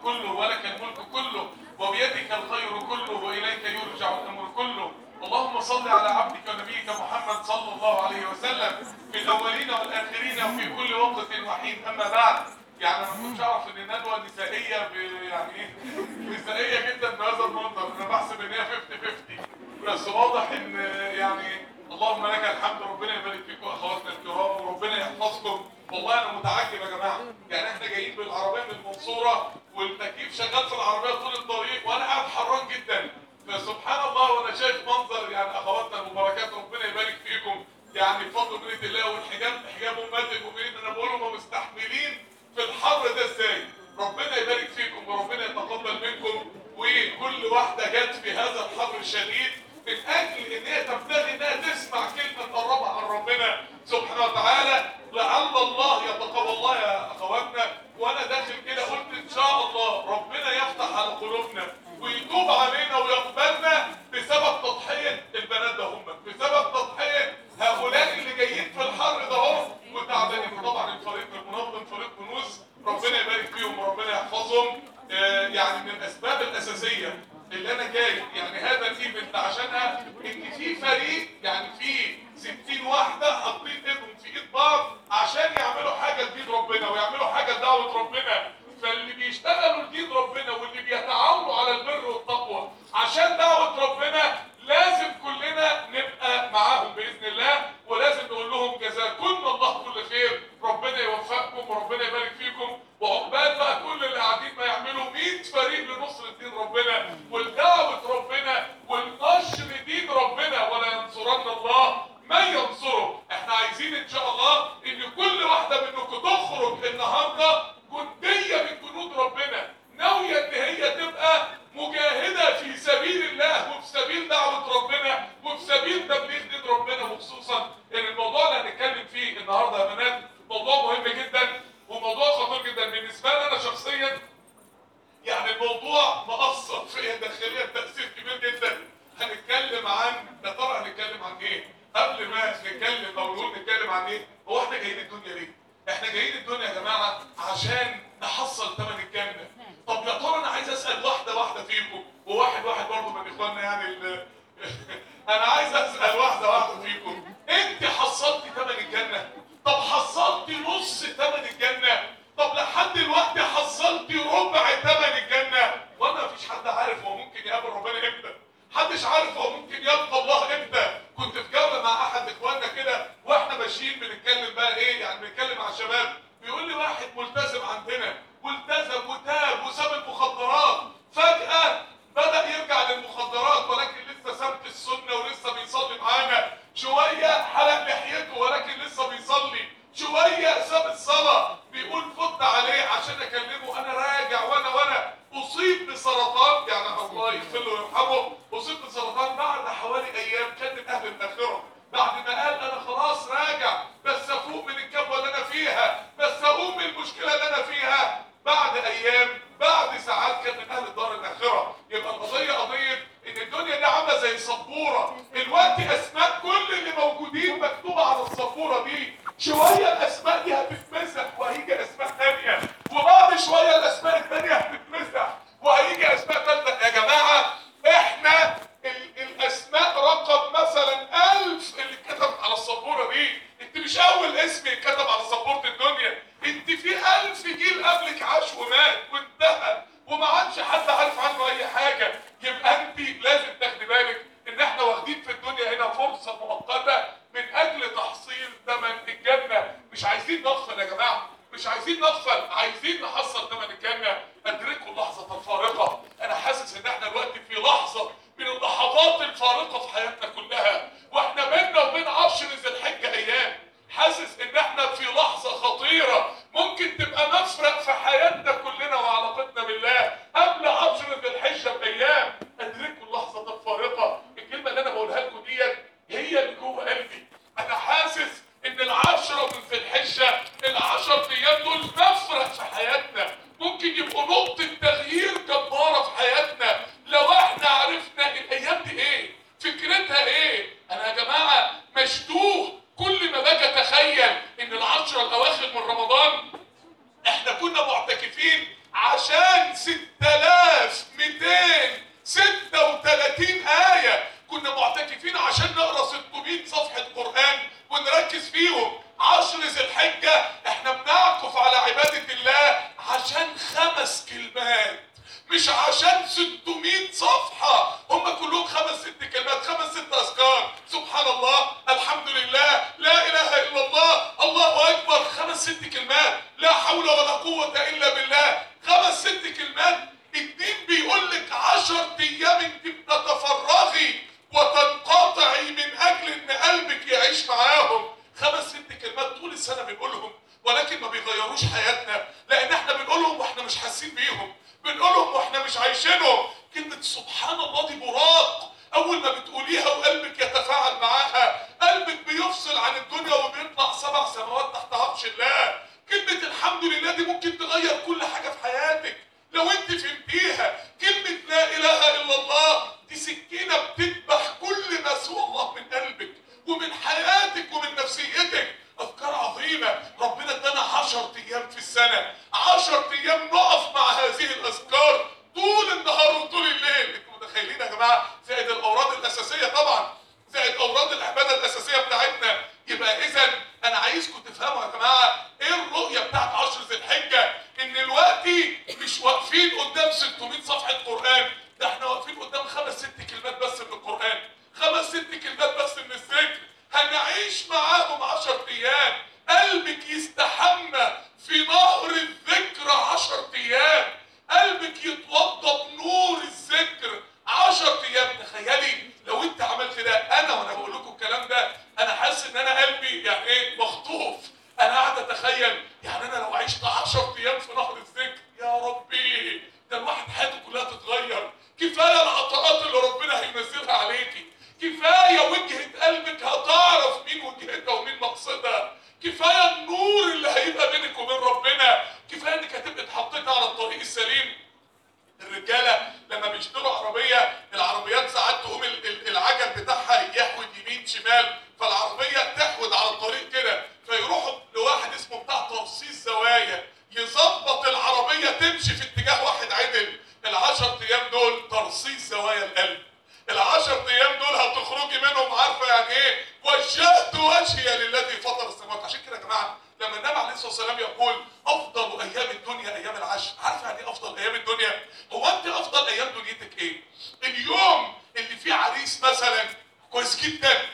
كله ولك الملك كله وبيدك الخير كله واليك يرجع الامر كله اللهم صل على عبدك ونبيك محمد صلى الله عليه وسلم في الاولين والاخرين وفي كل وقت وحين اما بعد يعني انا ما كنتش اعرف ان الندوه نسائيه ب- يعني ايه نسائيه جدا بهذا المنظر انا بحسب ان هي 50 50 بس واضح ان يعني اللهم لك الحمد ربنا يبارك فيكم اخواتنا الكرام وربنا يحفظكم والله انا متعجب يا جماعه يعني احنا جايين بالعربيه من المنصوره والتكييف شغال في العربيه طول الطريق وانا قاعد حران جدا فسبحان الله وانا شايف منظر يعني اخواتنا المباركات ربنا يبارك فيكم يعني بفضل منة الله والحجاب حجاب امهات المؤمنين انا بقول هم مستحملين في الحر ده ازاي ربنا يبارك فيكم وربنا يتقبل منكم وكل واحده جت في هذا الحر الشديد من اجل ان هي تبتغي انها تسمع كلمه تقربها عن ربنا سبحانه وتعالى لعل الله يتقبل الله يا اخواتنا وانا داخل كده قلت ان شاء الله ربنا يفتح على قلوبنا ويتوب علينا ويقبلنا بسبب تضحيه البنات ده هم بسبب تضحيه هؤلاء اللي جايين في الحر ده هم وتعبانين طبعا الفريق المنظم فريق كنوز ربنا يبارك فيهم وربنا يحفظهم آه، يعني من الاسباب الاساسيه اللي انا جاي يعني هذا الايفنت عشانها ان في فريق يعني في 60 واحده حاطين ايدهم في ايد بعض عشان يعملوا حاجه لدين ربنا ويعملوا حاجه لدعوه ربنا فاللي بيشتغلوا لدين ربنا واللي بيتعاونوا على البر والتقوى عشان دعوه ربنا لازم كلنا نبقى معاهم باذن الله ولازم نقول لهم جزاكم الله كل خير ربنا يوفقكم وربنا يبارك فيكم وعقبال بقى كل اللي قاعدين ما يعملوا 100 فريق لنصر دين ربنا ولدعوه ربنا ولنشر دين ربنا ولا ينصرن الله من ينصره احنا عايزين ان شاء الله ان كل واحده منكم تخرج النهارده جنديه من جنود ربنا ناويه ان هي تبقى مجاهده في سبيل الله وفي سبيل دعوه ربنا وفي سبيل تبليغ دين ربنا وخصوصا ان الموضوع اللي هنتكلم فيه النهارده يا بنات موضوع مهم جدا وموضوع خطير جدا بالنسبه لي انا شخصيا يعني الموضوع مأثر فيا داخليا تأثير كبير جدا هنتكلم عن يا ترى هنتكلم عن ايه؟ قبل ما نتكلم او نقول نتكلم عن ايه؟ هو احنا جايين الدنيا ليه؟ احنا جايين الدنيا يا جماعه عشان نحصل ثمن الجنه. طب يا ترى انا عايز اسال واحده واحده فيكم وواحد واحد برضه من اخواننا يعني ال- انا عايز اسال واحده واحده فيكم انت حصلتي ثمن الجنه؟ طب حصلتي نص ثمن الجنه؟ طب لحد دلوقتي حصلتي ربع ثمن الجنه؟ وانا مفيش حد عارف هو ممكن يقابل ربنا امتى؟ محدش عارف هو ممكن يلقى الله امتى كنت في جوله مع احد اخواننا كده واحنا ماشيين بنتكلم بقى ايه يعني بنتكلم مع الشباب بيقول لي واحد ملتزم عندنا والتزم وتاب وساب المخدرات فجاه بدا يرجع للمخدرات ولكن لسه ثابت السنه ولسه بيصلي معانا شويه حلق لحيته ولكن لسه بيصلي شويه ساب الصلاه بيقول فت عليه عشان اكلمه انا راجع وانا وانا اصيب بسرطان يعني الله يغفر له ويرحمه اصيب بسرطان بعد حوالي ايام كان من اهل الاخره بعد ما قال انا خلاص راجع بس افوق من الكبوه اللي انا فيها بس اقوم من المشكله اللي انا فيها بعد ايام بعد ساعات كان من اهل الدار الاخره يبقى القضيه قضيه ان الدنيا دي عامله زي سبوره الوقت اسماء كل اللي موجودين مكتوبه على السبوره دي شويه الاسماء دي هتتمسح وهيجي اسماء ثانيه وبعد شويه الاسماء الثانيه هتتمسح وهيجي اسماء ثالثه يا جماعه احنا ال- الاسماء رقم مثلا ألف اللي اتكتب على السبوره دي انت مش اول اسم يتكتب على سبوره الدنيا انت في ألف جيل قبلك عاش ومات وانتهى وما عادش حد عارف عنه اي حاجه يبقى انت لازم تاخدي بالك ان احنا واخدين في الدنيا هنا فرصه مؤقته من اجل تحصيل ثمن الجنه مش عايزين نغفل يا جماعه مش عايزين نغفل عايزين نحصل ثمن الجنه ادركوا اللحظه الفارقه انا حاسس ان احنا دلوقتي في لحظه من اللحظات الفارقه في حياتنا كلها واحنا بيننا وبين عشر ذي الحجه ايام حاسس ان احنا في لحظه خطيره ممكن تبقى مفرق في حياتنا كلنا وعلاقتنا بالله قبل عشر ذي الحجه بايام ادركوا اللحظه الفارقه الكلمه اللي انا بقولها لكم ديت هي اللي جوه قلبي انا حاسس ان العشرة من ذي الحجة العشر ايام دول مفرق في حياتنا ممكن يبقوا نقطة تغيير جبارة في حياتنا لو احنا عرفنا الايام دي ايه فكرتها ايه انا يا جماعة مشدوه كل ما باجي اتخيل ان العشرة الاواخر من رمضان احنا كنا معتكفين عشان القرآن 6236 آية كنا معتكفين عشان نقرا 600 صفحة قرآن ونركز فيهم عشر ذي الحجة احنا بنعكف على عبادة الله عشان خمس كلمات مش عشان 600 صفحة هم كلهم خمس ست كلمات خمس ست أذكار سبحان الله الحمد لله لا إله إلا الله الله أكبر خمس ست كلمات لا حول ولا قوة إلا بالله خمس ست كلمات الدين بيقول لك 10 أيام أنت بتتفرغي وتنقطعي من أجل إن قلبك يعيش معاهم خمس ست كلمات طول السنة بنقولهم ولكن ما بيغيروش حياتنا لأن احنا بنقولهم واحنا مش حاسين بيهم بنقولهم واحنا مش عايشينهم كلمة سبحان الله دي براق أول ما بتقوليها وقلبك يتفاعل معاها قلبك بيفصل عن الدنيا وبيطلع سبع سماوات تحت عرش الله كلمة الحمد لله دي ممكن تغير كل حاجة في حياتك لو انت فهمتيها كلمة لا إله إلا الله دي سكينة بتذبح كل ما سوى الله من قلبك ومن حياتك ومن نفسيتك أفكار عظيمة ربنا ادانا 10 أيام في السنة 10 أيام نقف مع هذه الأذكار طول النهار وطول الليل انتوا متخيلين يا جماعة زائد الأوراد الأساسية طبعا زائد أوراد العبادة الأساسية بتاعتنا يبقى إذا أنا عايزكم تفهموا يا جماعة إيه الرؤية بتاعت 10 ذي الحجة إن دلوقتي مش واقفين قدام 600 صفحة قرآن ده احنا واقفين قدام خمس ست كلمات بس من القرآن خمس ست كلمات بس من الذكر هنعيش معاهم 10 أيام قلبك يستحمى في نهر الذكر 10 أيام قلبك يتوضى بنور الذكر 10 أيام تخيلي لو أنت عملت ده أنا وأنا بقول لكم الكلام ده أنا حاسس إن أنا قلبي يعني إيه مخطوف أنا قاعد أتخيل يعني أنا لو عشت 10 أيام في نهر الذكر يا ربي ده الواحد حياته كلها تتغير كفاية العطاءات اللي ربنا هينزلها عليكي كفاية وجهة قلبك هتعرف مين وجهتها ومين مقصدها كفاية النور اللي هيبقى بينك وبين ربنا كفاية انك هتبقى اتحطيت على الطريق السليم الرجالة لما بيشتروا عربية العربيات ساعات تقوم ال- ال- العجل بتاعها يحود يمين شمال فالعربية تحود على الطريق كده فيروحوا لواحد اسمه بتاع ترصيص زوايا يظبط العربية تمشي في اتجاه واحد عدل العشر ايام دول ترصيص زوايا القلب العشر ايام دول هتخرجي منهم عارفه يعني ايه وجهت وجهي للذي فطر السماوات عشان كده يا جماعه لما النبي عليه الصلاه والسلام يقول افضل ايام الدنيا ايام العشر عارفه يعني ايه افضل ايام الدنيا هو انت افضل ايام دنيتك ايه اليوم اللي فيه عريس مثلا كويس جدا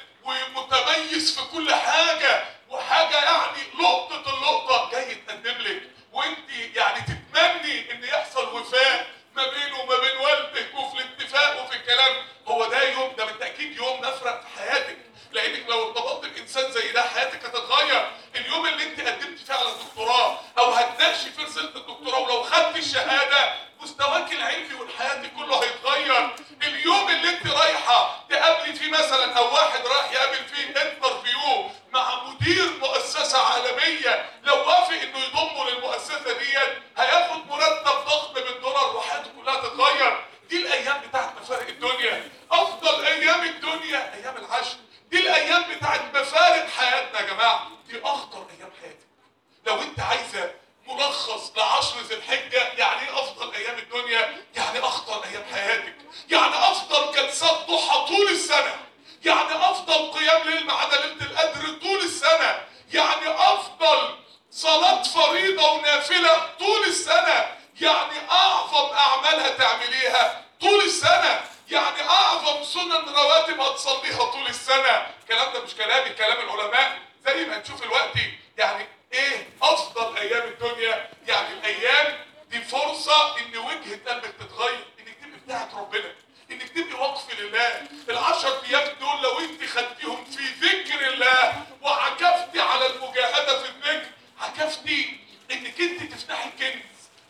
ومتميز في كل حاجه وحاجه يعني لقطه اللقطه جاي يتقدم لك وانت يعني تتمني ان يحصل وفاء ما بينه وما بين والدك وفي الاتفاق وفي الكلام هو ده يوم ده بالتاكيد يوم نفرق في حياتك لانك لو ارتبطت بانسان زي ده حياتك هتتغير اليوم اللي انت قدمت فيه على الدكتوراه او هتناقشي في رساله الدكتوراه ولو خدت الشهاده مستواك العلمي والحياتي كله هيتغير اليوم اللي انت رايحه تقابلي فيه مثلا او واحد رايح يقابل فيه انترفيو مع مدير مؤسسه عالميه لو وافق انه يضمه للمؤسسه ديت هياخد مرتب ضخم بالدولار وحياته كلها تتغير دي الايام بتاعت مفارق الدنيا افضل ايام الدنيا ايام العشر دي الايام بتاعت مفارق حياتنا يا جماعه دي اخطر ايام حياتك لو انت عايزه ملخص لعشر ذي الحجه يعني ايه افضل ايام الدنيا يعني اخطر ايام حياتك يعني افضل جلسات ضحى طول السنه يعني افضل قيام ليل ما عدا ليله القدر طول السنه يعني افضل صلاه فريضه ونافله طول السنه يعني اعظم اعمال هتعمليها طول السنه يعني اعظم سنن رواتب هتصليها طول السنه الكلام ده مش كلامي كلام العلماء زي ما هنشوف الوقت يعني ايه افضل ايام الدنيا يعني الايام دي فرصه ان وجهه قلبك تتغير انك تبقي بتاعت ربنا انك تبقي وقف لله العشر ايام دول لو انت خدتيهم في ذكر الله وعكفتي على المجاهده في الذكر عكفتي انك انت تفتحي كنز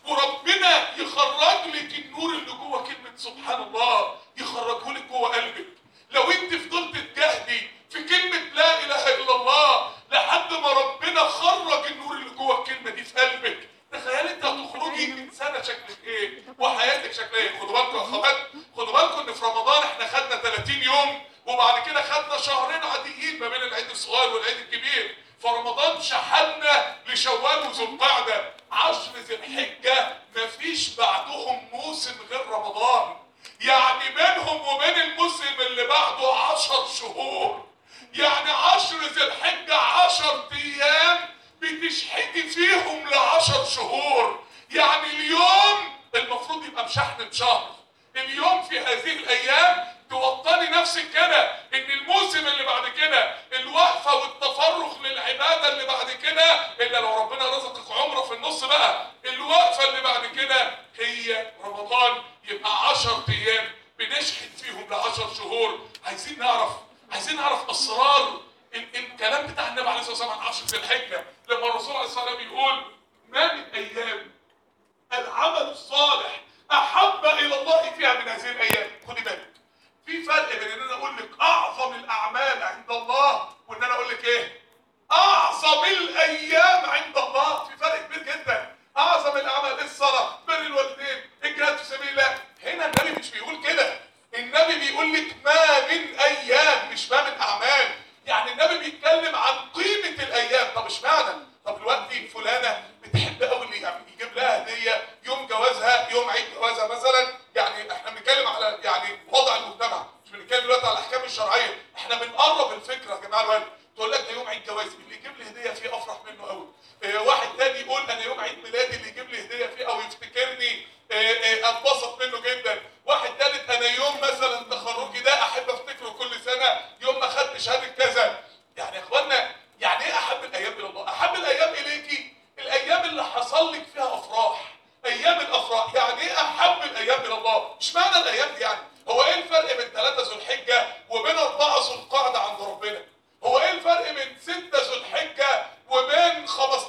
وربنا يخرج لك النور اللي جوه كلمه سبحان الله يخرجه لك جوه قلبك لو انت فضلت تجاهدي في كلمه لا اله الا الله لحد ما ربنا خرج النور اللي جوه الكلمه دي في قلبك تخيل انت هتخرجي انسانه شكلك ايه وحياتك شكلها ايه خدوا بالكم يا اخوات خدوا بالكم ان في رمضان احنا خدنا 30 يوم وبعد كده خدنا شهرين عاديين ما بين العيد الصغير والعيد الكبير فرمضان شحنا لشوال وذو القعده عشر ذي الحجه ما مفيش بعدهم موسم غير رمضان يعني بينهم وبين الموسم اللي بعده عشر شهور يعني عشر ذي الحجة عشر أيام بتشحتي فيهم لعشر شهور يعني اليوم المفروض يبقى مشحن شهر اليوم في هذه الأيام توطني نفسك كده إن الموسم اللي بعد كده الوقفة والتفرغ للعبادة اللي بعد كده إلا لو ربنا رزقك عمره في النص بقى الوقفة اللي بعد كده هي رمضان يبقى عشر أيام بنشحن فيهم لعشر شهور عايزين نعرف عايزين نعرف اسرار ال- الكلام بتاع النبي عليه الصلاه والسلام عن عشر ذي الحجه لما الرسول عليه الصلاه والسلام يقول ما من ايام العمل الصالح احب الى الله فيها من هذه الايام خدي بالك في فرق بين ان انا اقول لك اعظم الاعمال عند الله وان انا اقول لك ايه اعظم الايام عند الله في فرق كبير جدا اعظم الاعمال الصلاه بر الوالدين الجهاد في سبيل الله هنا النبي مش بيقول كده النبي بيقول لك ما من ايام مش ما من اعمال يعني النبي بيتكلم عن قيمه الايام طب اشمعنى طب دلوقتي فلانه بتحب قوي اللي يعني يجيب لها هديه يوم جوازها يوم عيد جوازها مثلا يعني احنا بنتكلم على يعني وضع المجتمع مش بنتكلم دلوقتي على الاحكام الشرعيه احنا بنقرب الفكره يا جماعه الوالد تقول لك ده يوم عيد جوازي اللي يجيب لي هديه فيه افرح منه قوي اه واحد تاني يقول انا يوم عيد ميلادي اللي يجيب لي هديه فيه او يفتكرني اه اه اتبسط منه جدا واحد تالت انا يوم مثلا تخرجي ده احب افتكره كل سنه يوم ما خدت شهاده كذا يعني يا اخوانا يعني ايه احب الايام الى الله احب الايام اليكي الايام اللي حصل لك فيها افراح ايام الافراح يعني ايه احب الايام الى الله اشمعنى الايام دي يعني هو ايه الفرق بين ثلاثة ذو الحجة وبين أربعة ذو القعدة عند ربنا؟ هو ايه الفرق بين ستة ذو الحجة وبين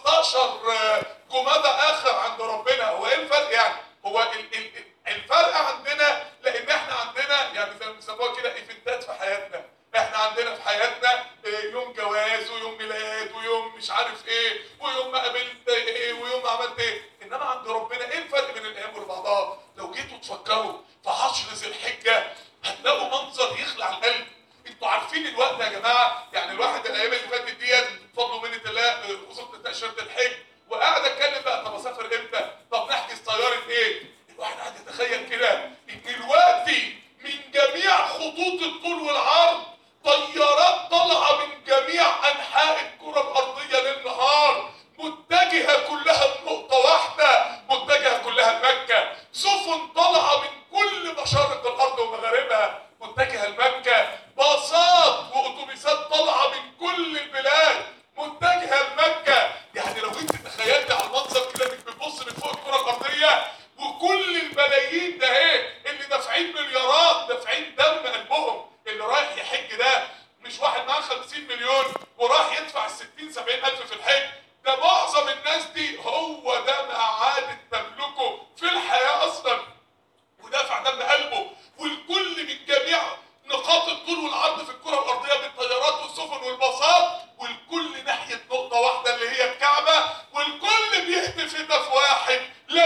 15 جمادى آخر عند ربنا؟ هو ايه الفرق يعني؟ هو ال ال الفرق عندنا لأن احنا عندنا يعني زي ما بيسموها كده ايفنتات في حياتنا. احنا عندنا في حياتنا يوم جواز ويوم ميلاد ويوم مش عارف ايه ويوم ما قابلت ايه ويوم ما عملت ايه انما عند ربنا ايه الفرق بين الايام وبعضها لو جيتوا تفكروا في عشر ذي الحجه هتلاقوا منظر يخلع القلب انتوا عارفين الوقت يا جماعه يعني الواحد الايام اللي فاتت ديت بفضل منة الله وصلت تاشيره الحج وقاعد اتكلم بقى طب اسافر امتى؟ طب نحجز طياره ايه؟ الواحد قاعد يتخيل كده ان دلوقتي من جميع خطوط الطول والعرض طيارات طالعه من جميع انحاء الكره الارضيه للنهار متجهه كلها لنقطه واحده متجهه كلها لمكه سفن طالعه من كل مشارق الارض ومغاربها متجهه لمكه باصات واتوبيسات طالعه من كل البلاد متجهه لمكه يعني لو انت تخيلت على المنظر كده انك بتبص من فوق الكره الارضيه وكل الملايين ده اهي اللي دافعين مليارات دافعين دم قلبهم اللي رايح يحج ده مش واحد معاه 50 مليون وراح يدفع ال 60 70 الف في الحج ده معظم الناس دي هو ده ما عادت تملكه في الحياه اصلا ودافع دم قلبه والكل من جميع نقاط الطول والعرض في الكره الارضيه بالطيارات والسفن والباصات والكل ناحيه نقطه واحده اللي هي الكعبه والكل بيهتف هتاف واحد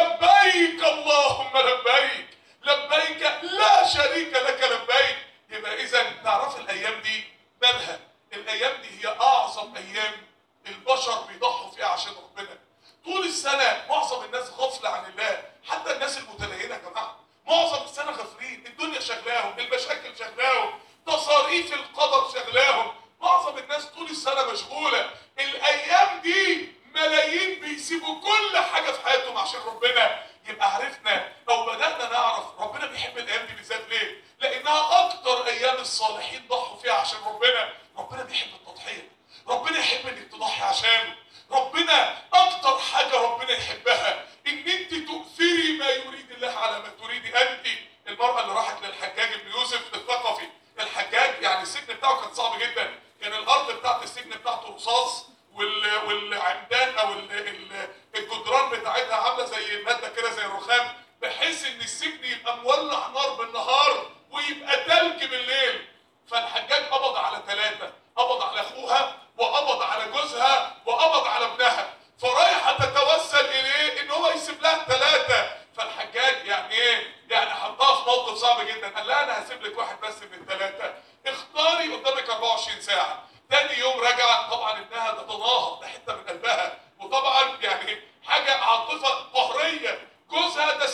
لبيك اللهم لبيك لبيك لا شريك لك لبيك يبقى اذا تعرف الايام دي مالها الايام دي هي اعظم ايام البشر بيضحوا فيها عشان ربنا طول السنه معظم الناس غافله عن الله حتى الناس المتدينه يا جماعه معظم السنه غافلين الدنيا شغلاهم المشاكل شغلاهم تصاريف القدر شغلاهم معظم الناس طول السنه مشغوله الايام دي ملايين بيسيبوا كل حاجه في حياتهم عشان ربنا يبقى عرفنا او بدانا نعرف ربنا بيحب الايام دي بالذات ليه لانها اكتر ايام الصالحين ضحوا فيها عشان ربنا ربنا بيحب التضحيه ربنا يحب انك تضحي عشانه ربنا اكتر حاجه ربنا يحبها ان انت تؤثري ما يريد الله على ما تريدي انت المراه اللي راحت للحجاج بن يوسف الثقفي الحجاج يعني السجن بتاعه كان صعب جدا كان الارض بتاعت السجن بتاعته رصاص وال... والعمدان او ال... ال... الجدران بتاعتها عامله زي ماده كده زي الرخام بحيث ان السجن يبقى مولع نار بالنهار ويبقى تلج بالليل فالحجاج قبض على ثلاثه قبض على اخوها وقبض على جوزها وقبض على ابنها فرايحه تتوسل اليه ان هو يسيب لها الثلاثه فالحجاج يعني ايه؟ يعني حطها في موقف صعب جدا قال لها انا هسيب لك واحد بس من الثلاثه اختاري قدامك 24 ساعه تاني يوم رجع طبعا ابنها ده تناهض ده حته من قلبها وطبعا يعني حاجه عاطفه قهريه جوزها ده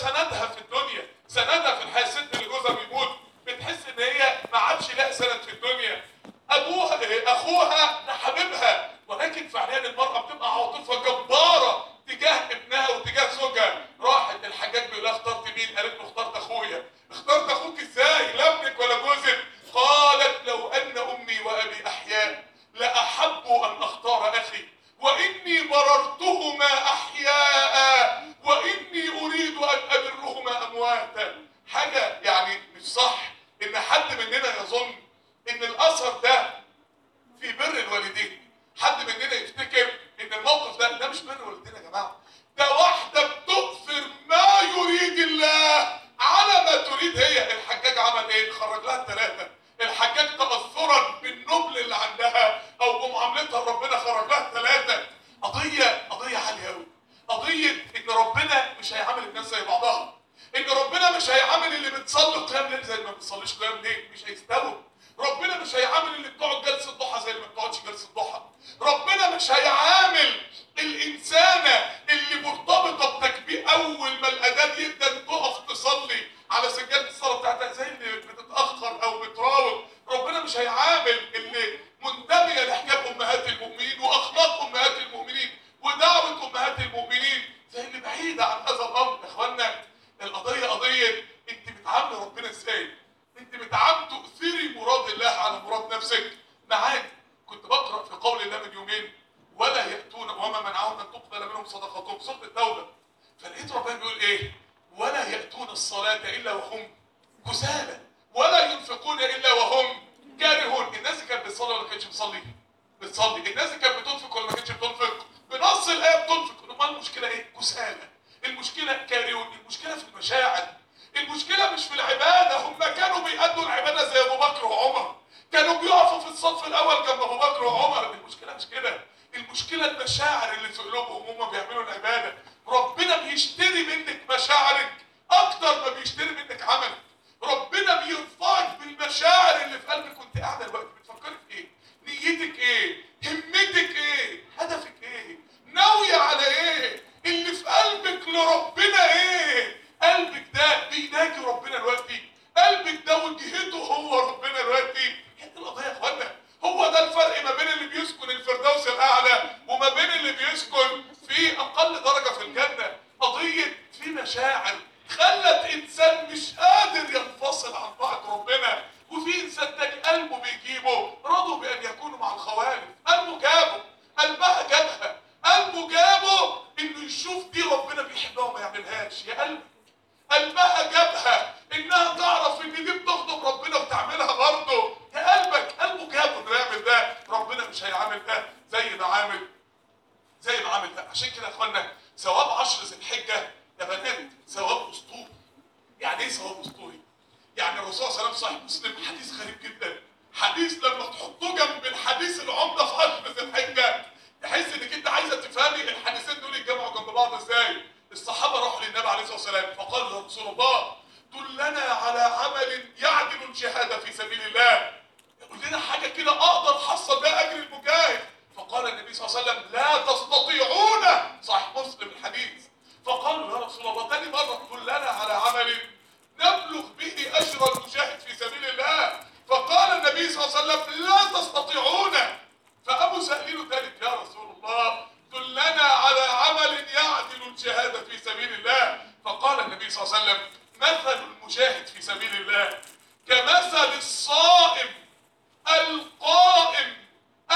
بيقول لها اخترت مين قالت له اخترت اخويا اخترت اخوك ازاي لا ابنك ولا جوزك قالت لو ان امي وابي احياء لاحب ان اختار اخي واني بررتهما احياء واني اريد ان ابرهما امواتا حاجه يعني مش صح ان حد مننا يظن ان الاثر ده في بر الوالدين حد مننا يفتكر ان الموقف ده ده مش بر الوالدين يا جماعه ده واحده بتؤثر ما يريد الله على ما تريد هي الحجاج عمل ايه خرج لها الثلاثه الحجاج تاثرا بالنبل اللي عندها او بمعاملتها ربنا خرج لها الثلاثه قضيه قضيه عاليه قوي قضيه ان ربنا مش هيعامل الناس زي بعضها ان ربنا مش هيعامل اللي بتصلي قيام ليل زي اللي ما بتصليش قيام ليل مش هيستووا ربنا مش هيعامل اللي بتقعد جلسه ضحى زي اللي ما بتقعدش جلسه ضحى ربنا مش هيعامل الانسانه اللي مرتبطه بتكبير اول ما الاذان يبدا تقف تصلي على سجاده الصلاه بتاعتها زي اللي بتتاخر او بتراوغ ربنا مش هيعامل اللي منتميه لحجاب امهات المؤمنين واخلاق امهات المؤمنين ودعوه امهات المؤمنين زي اللي بعيده عن هذا الامر يا اخوانا القضيه قضيه انت بتعاملي ربنا ازاي انت بتعامل تؤثري مراد الله على مراد نفسك معاك كنت بقرا في قول الله من يومين ولا ياتون وما منعهم ان تقبل منهم صدقاتهم سوره التوبه فلقيت ربنا بيقول ايه ولا ياتون الصلاه الا وهم كسالى ولا ينفقون الا وهم كارهون الناس اللي كانت بتصلي ولا كانتش بتصلي بتصلي الناس اللي كانت بتنفق ولا ما كانتش بتنفق بنص الايه بتنفق امال المشكله ايه كسالى المشكله كارهون المشكله في المشاعر المشكله مش في العباده هم كانوا بيأدوا العباده زي ابو بكر وعمر كانوا بيقفوا في الصف الاول جنب ابو بكر وعمر المشكله مش كده المشكله المشاعر اللي في قلوبهم هم بيعملوا العباده ربنا بيشتري منك مشاعرك اكتر ما بيشتري منك عملك ربنا بيرفعك بالمشاعر اللي في قلبك وانت قاعده دلوقتي بتفكري في ايه نيتك ايه همتك ايه هدفك ايه ناويه على ايه اللي في قلبك لربنا ايه قلبك ده بيناجي ربنا دلوقتي قلبك ده وجهته هو ربنا دلوقتي هي دي القضيه يا اخوانا هو ده الفرق ما بين اللي بيسكن الفردوس الاعلى وما بين اللي بيسكن في اقل درجه في الجنه قضيه في مشاعر خلت انسان مش قادر ينفصل عن طاعه ربنا وفي انسان تاني قلبه بيجيبه رضوا بان يكونوا مع الخوالف قلبه جابه قلبها جابها قلبه جابه انه يشوف دي ربنا بيحبها وما يعملهاش يا قلبي قلبها جابها انها تعرف ان دي بتغضب ربنا وتعملها برضه يا قلبك قلبه جابه انه يعمل ده ربنا مش هيعمل ده زي ما عامل زي ما عامل ده عشان كده يا اخوانا ثواب عشر ذي الحجه يا بنات ثواب اسطوري يعني ايه ثواب اسطوري؟ يعني الرسول صلى الله عليه وسلم صحيح مسلم حديث غريب جدا حديث لما تحطوه جنب الحديث العمده في عشر ذي الحجه تحس انك انت عايزه تفهمي الحديثين دول يتجمعوا جنب بعض ازاي الصحابه راحوا للنبي عليه الصلاه والسلام فقالوا يا رسول الله دلنا على عمل يعدل الجهاد في سبيل الله يقول لنا حاجه كده اقدر احصل بيها اجر المجاهد فقال النبي صلى الله عليه وسلم لا تستطيعون صحيح مسلم الحديث فقالوا يا رسول الله تاني مره دلنا على عمل نبلغ به اجر المجاهد في سبيل الله فقال النبي صلى الله عليه وسلم لا تستطيعون فابو سهلين ذلك يا رسول الله دلنا على عمل يعدل الجهاد في سبيل الله فقال النبي صلى الله عليه وسلم مثل المجاهد في سبيل الله كمثل الصائم القائم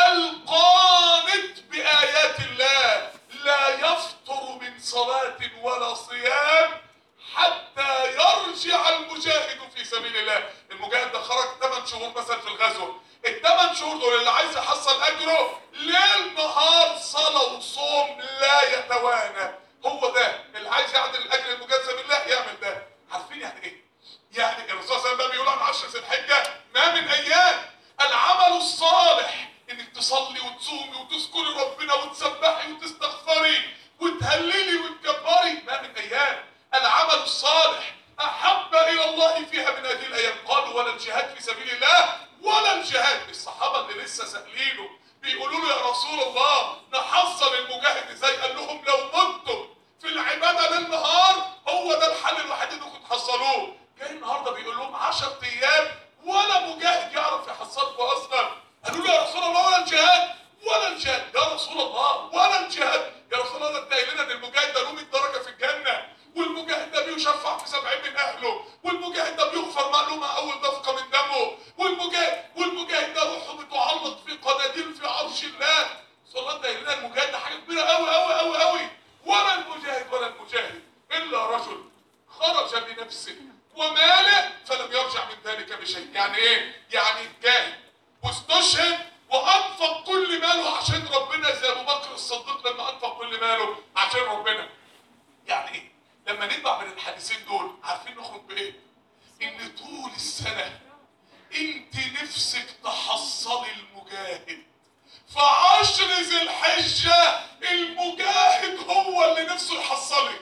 القانت بآيات الله لا يفطر من صلاة ولا صيام حتى يرجع المجاهد في سبيل الله المجاهد ده خرج 8 شهور مثلا في الغزوة الثمان شهور دول اللي عايز يحصل اجره ليل نهار صلاه وصوم لا يتوانى هو ده اللي عايز يعدل الاجر المجاهد في سبيل الله يعمل ده عارفين يعني ايه؟ يعني الرسول صلى الله عليه وسلم بيقول عن 10 ذي الحجه ما من ايام العمل الصالح انك تصلي وتصومي وتذكري ربنا وتسبحي وتستغفري وتهللي وتكبري ما من ايام العمل الصالح احب الى الله فيها من هذه الايام قالوا ولا الجهاد في سبيل الله ولا الجهاد الصحابه اللي لسه سائلينه بيقولوا له يا رسول الله نحصل المجاهد ازاي قال لهم لو متم في العباده للنهار هو ده الحل الوحيد انكم تحصلوه جاي النهارده بيقول لهم 10 ايام ولا مجاهد يعرف يحصلكم اصلا قالوا له يا رسول الله ولا الجهاد ولا الجهاد يا رسول الله ولا الجهاد يا رسول الله ده انت قايل لنا ان المجاهد ده له 100 درجه في الجنه والمجاهد ده بيشفع نفسه وماله فلم يرجع من ذلك بشيء يعني ايه يعني جاهد واستشهد وانفق كل ماله عشان ربنا زي ابو بكر الصديق لما انفق كل ماله عشان ربنا يعني ايه لما نتبع من الحديثين دول عارفين نخرج بايه ان طول السنه انت نفسك تحصلي المجاهد فعشر ذي الحجة المجاهد هو اللي نفسه يحصلك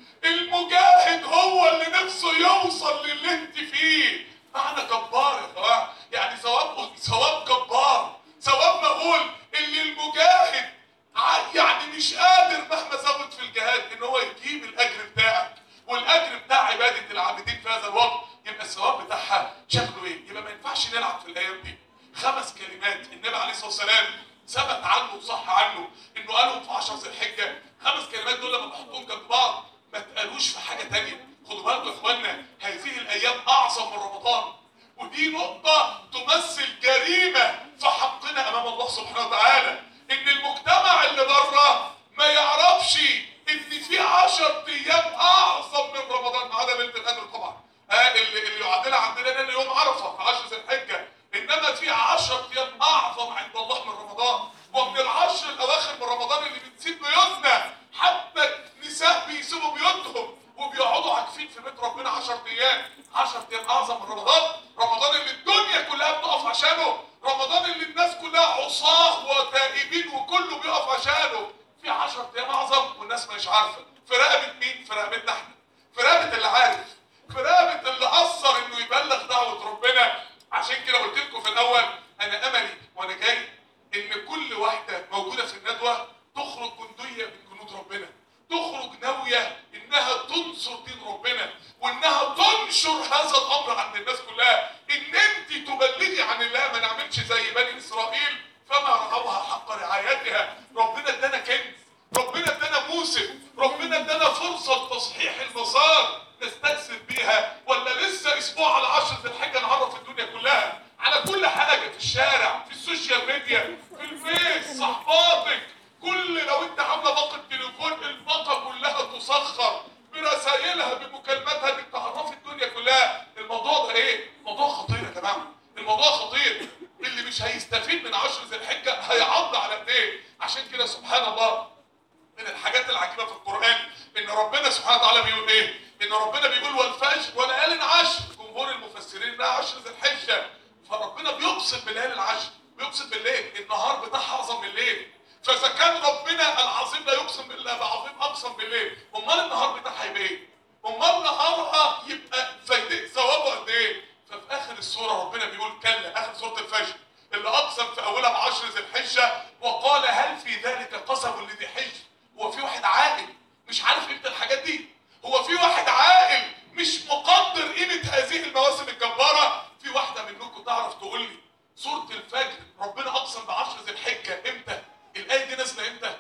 المجاهد هو اللي نفسه يوصل للي انت فيه معنى جبار يا جماعه يعني ثواب ثواب جبار ثواب مقول اللي المجاهد ع- يعني مش قادر مهما زود في الجهاد ان هو يجيب الاجر بتاعك والاجر بتاع عباده العابدين في هذا الوقت يبقى الثواب بتاعها شكله ايه؟ يبقى ما ينفعش نلعب في الايام دي خمس كلمات النبي عليه الصلاه والسلام ثبت عنه وصح عنه انه قالهم في 10 ذي الحجه خمس كلمات دول لما تحطهم جنب بعض ما تقالوش في حاجه تانية خدوا بالكم يا اخوانا هذه الايام اعظم من رمضان ودي نقطة تمثل جريمة في حقنا أمام الله سبحانه وتعالى إن المجتمع اللي بره ما يعرفش إن في عشر أيام أعظم من رمضان ما عدا ليلة القدر طبعا آه اللي, اللي يعادلها عندنا إن يوم عرفة في عشر ذي الحجة إنما في عشر أيام أعظم عند الله من رمضان ومن العشر الأواخر من رمضان اللي بنسيب بيوتنا حتى النساء بيسيبوا بيوتهم وبيقعدوا عاكفين في بيت ربنا 10 ايام 10 ايام اعظم من رمضان رمضان اللي الدنيا كلها بتقف عشانه رمضان اللي الناس كلها عصاه وتائبين وكله بيقف عشانه في 10 ايام اعظم والناس مش عارفه في رقبه مين في رقبتنا احنا في رقبه اللي عارف في رقبه اللي اثر انه يبلغ دعوه ربنا عشان كده قلت لكم في الاول انا املي وانا جاي ان كل واحده موجوده في الندوه تخرج جنديه من جنود ربنا تخرج ناويه انها تنصر دين ربنا وانها تنشر هذا الامر عند الناس كلها ان انت تبلغي عن الله ما نعملش زي بني اسرائيل فما رعوها حق رعايتها ربنا ادانا كنز ربنا ادانا موسم ربنا ادانا فرصه لتصحيح المسار نستكسب بيها ولا لسه اسبوع على عشر ذي الحجه نعرف الدنيا كلها على كل حاجه في الشارع في السوشيال ميديا في الفيس صحباتك كل لو انت عامله باقه تليفون الباقه كلها تسخر برسائلها بمكالماتها انك تعرفي الدنيا كلها الموضوع ده ايه؟ موضوع خطير يا جماعه الموضوع خطير اللي مش هيستفيد من عشر ذي الحجه هيعض على ايديه عشان كده سبحان الله من الحاجات العجيبه في القران ان ربنا سبحانه وتعالى بيقول ايه؟ ان ربنا بيقول والفجر وليال عشر جمهور المفسرين انها عشر ذي الحجه فربنا بيقسم بليالي العشر بيقسم بالليل النهار بتاعها اعظم من الليل فاذا كان ربنا العظيم لا يقسم بالله بعظيم اقسم بالليل امال النهار بتاعها يبقى ايه؟ امال نهارها يبقى فايده ثوابه قد ايه؟ ففي اخر السوره ربنا بيقول كلا اخر سوره الفجر اللي اقسم في اولها بعشر ذي الحجه وقال هل في ذلك قسم لذي حجر هو في واحد عاقل مش عارف قيمه الحاجات دي هو في واحد عاقل مش مقدر قيمه هذه المواسم الجباره في واحده منكم تعرف تقول لي سوره الفجر ربنا اقسم بعشر ذي الحجه امتى الايه دي نازله امتى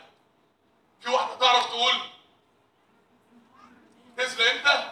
في واحده تعرف تقول نازله امتى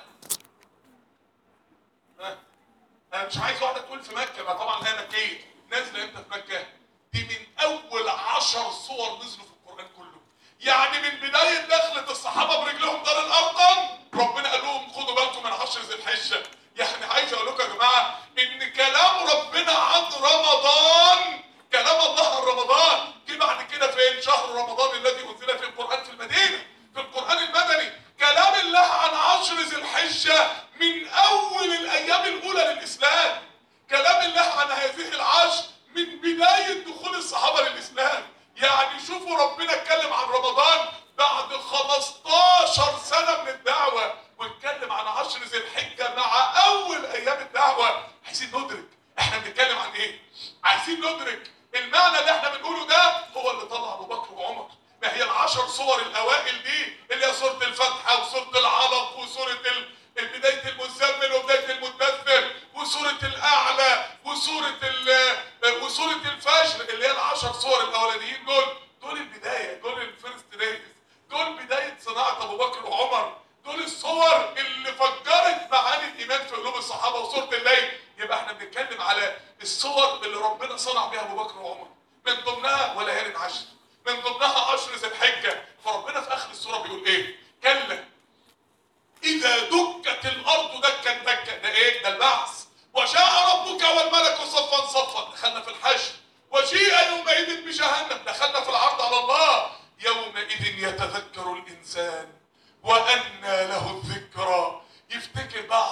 ها؟ انا مش عايز واحده تقول في مكه ما طبعا هي مكيه نازله امتى في مكه دي من اول عشر صور نزلوا في القران كله يعني من بدايه دخلة الصحابه برجلهم دار الارقم ربنا قال لهم خدوا بالكم من عشر ذي الحجه يعني عايز اقول لكم يا جماعه ان كلام ربنا عن رمضان كلام الله عن رمضان جه بعد كده فين شهر رمضان الذي انزل فيه القران في المدينه في القران المدني كلام الله عن عشر ذي الحجه من اول الايام الاولى للاسلام كلام الله عن هذه العشر من بدايه دخول الصحابه للاسلام يعني شوفوا ربنا اتكلم عن رمضان بعد 15 سنه من الدعوه واتكلم عن عشر ذي الحجه مع اول ايام الدعوه عايزين ندرك احنا بنتكلم عن ايه عايزين ندرك المعنى اللي احنا بنقوله ده هو اللي طلع ابو بكر وعمر ما هي العشر صور الاوائل دي اللي هي سوره الفاتحه وسوره العلق وسوره ال... بدايه المزمل وبدايه المدثر وسوره الاعلى وسوره ال... وسوره الفجر اللي هي العشر صور الاولانيين دول دول البدايه دول الفيرست دايز دول بدايه صناعه ابو بكر وعمر دول الصور اللي فجرت معاني الايمان في قلوب الصحابه وسوره الليل يبقى احنا بنتكلم على الصور اللي ربنا صنع بها ابو بكر وعمر من ضمنها وليالي عشر من ضمنها عشر ذي الحجه فربنا في اخر السوره بيقول ايه؟ كلا اذا دكت الارض دكا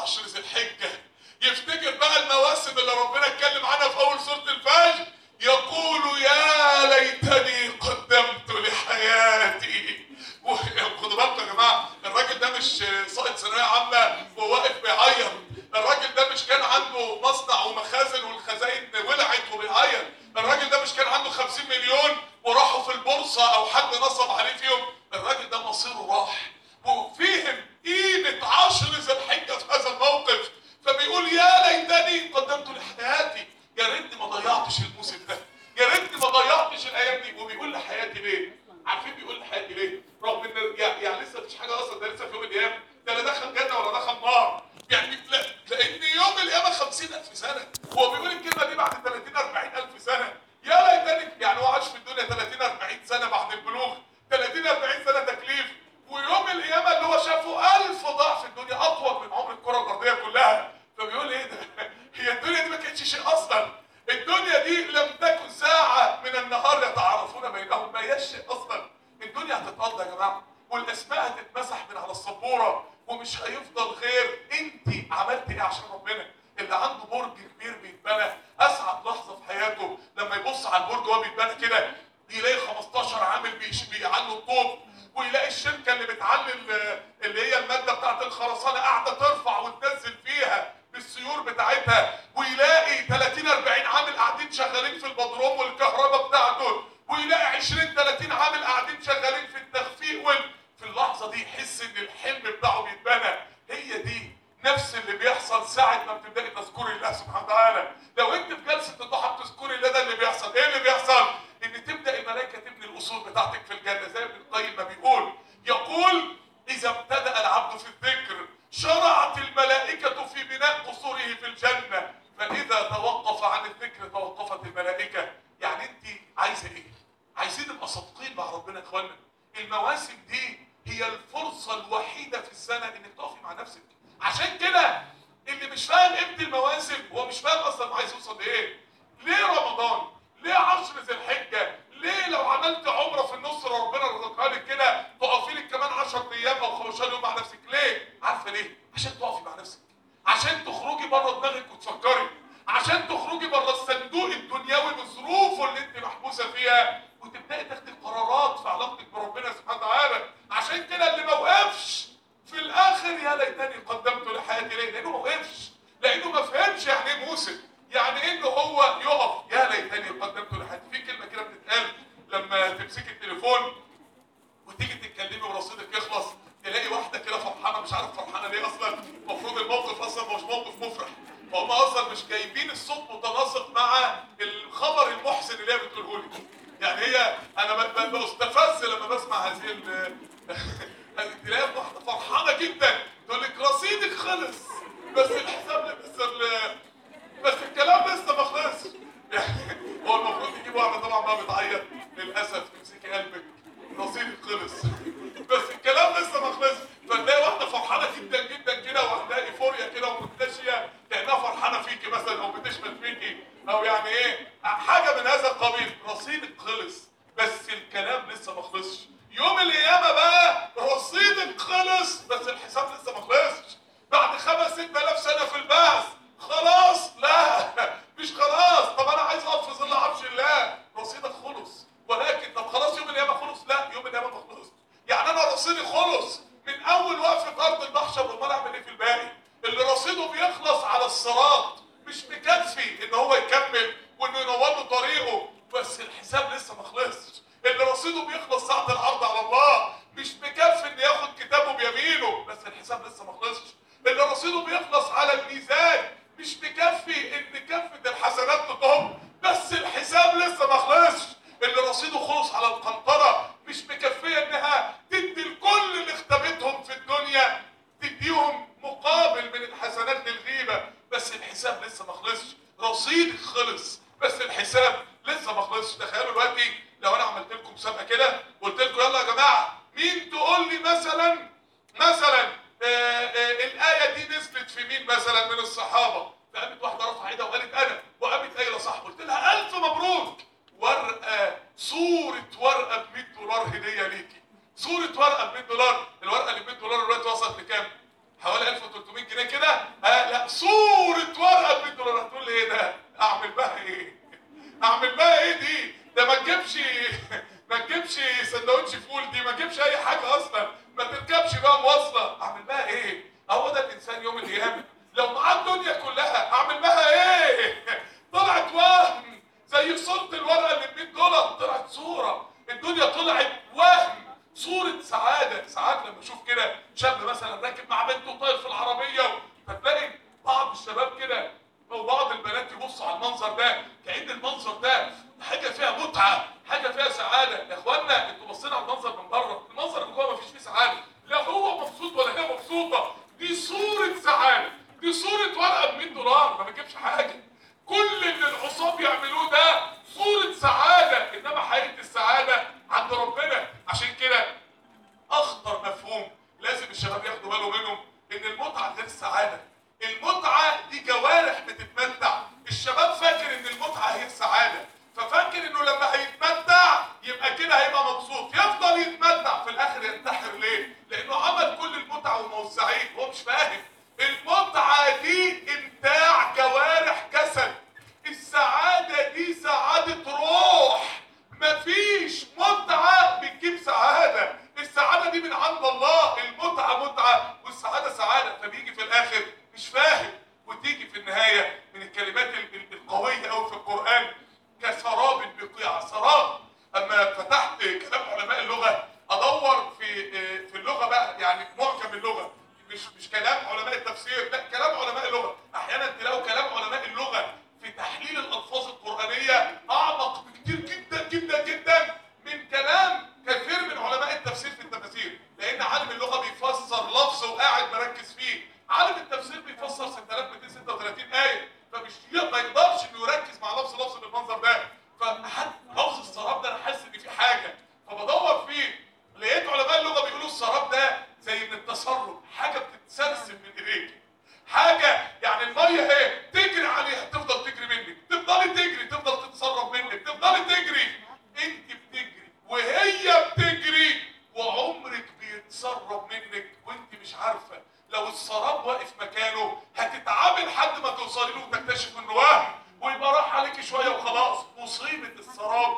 عشر ذي الحجه يفتكر بقى المواسم اللي ربنا اتكلم عنها في اول سوره الفجر يقول يا ليتني قدمت لحياتي و- خدوا بالكم يا جماعه الراجل ده مش ساقط ثانويه عامه وواقف بيعيط الراجل ده مش كان عنده مصنع ومخازن والخزاين ولعت وبيعيط الراجل ده مش كان عنده 50 مليون وراحوا في البورصه او حد نصب عليه فيهم الراجل ده مصيره راح وفهم قيمه عشر ذي الحجه في هذا الموقف فبيقول يا ليتني قدمت لحياتي يا ريتني ما ضيعتش الموسم ده يا ريتني ما ضيعتش الايام دي وبيقول لحياتي ليه عارفين بيقول لحياتي ليه رغم ان يعني, يعني لسه مفيش حاجه اصلا ده لسه في يوم القيامه ده لا دخل جنه ولا دخل نار يعني لا لان يوم القيامه 50000 سنه هو بيقول الكلمه دي بعد 30 40000 سنه يا ليتني يعني هو عاش في الدنيا 30 40 سنه بعد البلوغ 30 40 سنه تكليف ويوم القيامه اللي هو شافه 1000 ضعف الدنيا اطول من عمر الكره الارضيه كلها فبيقول ايه ده هي الدنيا دي ما كانتش شيء اصلا الدنيا دي لم تكن ساعه من النهار يتعارفون بينهم ما هياش شيء اصلا الدنيا هتتقضى يا جماعه والاسماء هتتمسح من على السبوره ومش هيفضل غير انت عملت ايه عشان ربنا اللي عنده برج كبير بيتبنى اسعد لحظه في حياته لما يبص على البرج وهو بيتبنى كده يلاقي 15 عامل بيش- بيعلوا الطوب ويلاقي الشركه اللي بتعلي ال- اللي هي الماده بتاعت الخرسانه قاعده ترفع وتنزل فيها بالسيور بتاعتها ويلاقي 30 40 عامل قاعدين شغالين في البدروم والكهرباء بتاعته ويلاقي 20 30 عامل قاعدين شغالين في التخفيق وال... في اللحظه دي يحس ان الحلم بتاعه بيتبنى هي دي نفس اللي بيحصل ساعه ما بتبداي تذكري الله سبحانه وتعالى لو انت في جلسه الضحى بتذكري الله ده اللي بيحصل ايه اللي بيحصل ان تبدا الملائكه تبني الاصول بتاعتك في الجنه زي ابن القيم ما بيقول يقول اذا ابتدا العبد في الذكر شرعت الملائكه في بناء قصوره في الجنه فاذا توقف عن الذكر توقفت الملائكه يعني انت عايزه ايه عايزين نبقى صادقين مع ربنا يا اخوانا المواسم دي هي الفرصه الوحيده في السنه انك تقفي مع نفسك عشان كده اللي مش فاهم قيمه المواسم هو مش فاهم اصلا هو عايز يوصل لايه ليه رمضان ليه عشر ذي الحجه ليه لو عملت عمره في النص ربنا رزقها لك كده تقفي لك كمان 10 ايام او 15 يوم مع نفسك ليه عارفه ليه عشان تقفي مع نفسك عشان تخرجي بره دماغك وتفكري عشان تخرجي بره الصندوق الدنيوي بظروفه اللي انت محبوسه فيها وتبداي تاخدي قرارات في علاقتك بربنا سبحانه وتعالى عشان كده اللي ما وقفش في الاخر يا ليتني قدمت لحياتي ليه لانه ما وقفش لانه ما فهمش يعني ايه موسم يعني ايه انه هو يقف يا ليتني قدمت لحياتي في كلمه كده بتتقال لما تمسكي التليفون وتيجي تتكلمي ورصيدك يخلص تلاقي واحده كده فرحانه مش عارف فرحانه ليه اصلا المفروض الموقف اصلا مش موقف مفرح هم اصلا مش جايبين الصوت متناسق مع الخبر المحزن اللي هي بتقوله لي يعني هي انا ب- ب- بستفز لما بسمع هذه ال تلاقي واحده فرحانه جدا تقول لك رصيدك خلص بس الحساب لسه ال- بس الكلام لسه ما خلصش يعني هو المفروض يجيب واحده طبعا بقى بتعيط للاسف تمسكي قلبك رصيدك خلص بس الكلام لسه ما خلصش فتلاقي واحده فرحانه جدا جدا كده وعندها ايفوريا كده ومنتشيه كانها فرحانه فيكي مثلا او بتشمت فيكي او يعني ايه حاجه من هذا القبيل رصيدك خلص بس الكلام لسه ما خلصش يوم القيامه بقى رصيدك خلص بس الحساب لسه ما خلصش بعد خمس ست آلاف سنة في البعث خلاص لا مش خلاص طب أنا عايز أقف في ظل عرش الله رصيدك خلص ولكن طب خلاص يوم القيامة خلص لا يوم القيامة ما خلص يعني أنا رصيدي خلص من أول وقفة أرض المحشر أمال أعمل إيه في الباقي اللي رصيده بيخلص على الصراط مش مكفي إن هو يكمل وإنه ينور له طريقه بس الحساب لسه ما خلصش اللي رصيده بيخلص ساعة العرض على الله مش مكفي إن ياخد كتابه بيمينه بس الحساب لسه ما خلصش اللي رصيده بيخلص على الميزان مش مكفي ان كفة الحسنات تطب بس الحساب لسه ما خلصش اللي رصيده خلص على القنطرة مش مكفية انها تدي لكل اللي اختبتهم في الدنيا تديهم مقابل من الحسنات للغيبة بس الحساب لسه ما خلصش رصيدك خلص بس الحساب لسه ما خلصش تخيلوا دلوقتي لو انا عملت لكم مسابقة كده قلت لكم يلا يا جماعة مين تقول لي مثلا مثلا آه، آه، الآية دي نزلت في مين مثلا من الصحابة فقامت واحدة رفع ايدها وقالت أنا وقامت قايلة صح قلت لها ألف مبروك ورقة صورة ورقة ب 100 دولار هدية ليكي صورة ورقة ب 100 دولار الورقة اللي ب 100 دولار دلوقتي وصلت لكام؟ حوالي 1300 جنيه كده مش فاهم وتيجي في النهايه من الكلمات ال- ال- القويه قوي في القران كسراب بقيع سراب اما فتحت كلام علماء اللغه ادور في في اللغه بقى يعني معجم اللغه مش مش كلام علماء التفسير لا كلام علماء اللغه احيانا تلاقوا كلام علماء اللغه في تحليل الالفاظ القرانيه اعمق بكتير جدا جدا جدا من كلام كثير من علماء التفسير في التفاسير لان عالم اللغه بيفسر لفظ وقاعد مركز فيه عالم التفسير بيفسر 6236 ايه فمش ما يقدرش انه يركز مع لفظ لفظ بالمنظر ده فحد لفظ السراب ده انا حاسس ان في حاجه فبدور فيه لقيت علماء اللغه بيقولوا السراب ده زي من التسرب حاجه بتتسرسب من ايديك حاجه يعني الميه اهي تجري عليها تفضل تجري منك تفضلي تجري تفضل تتسرب منك تفضلي تجري انت بتجري وهي بتجري وعمرك بيتسرب منك وانت مش عارفه لو السراب واقف مكانه هتتعامل لحد ما توصلي له وتكتشف انه وهم ويبقى راح عليك شويه وخلاص مصيبه السراب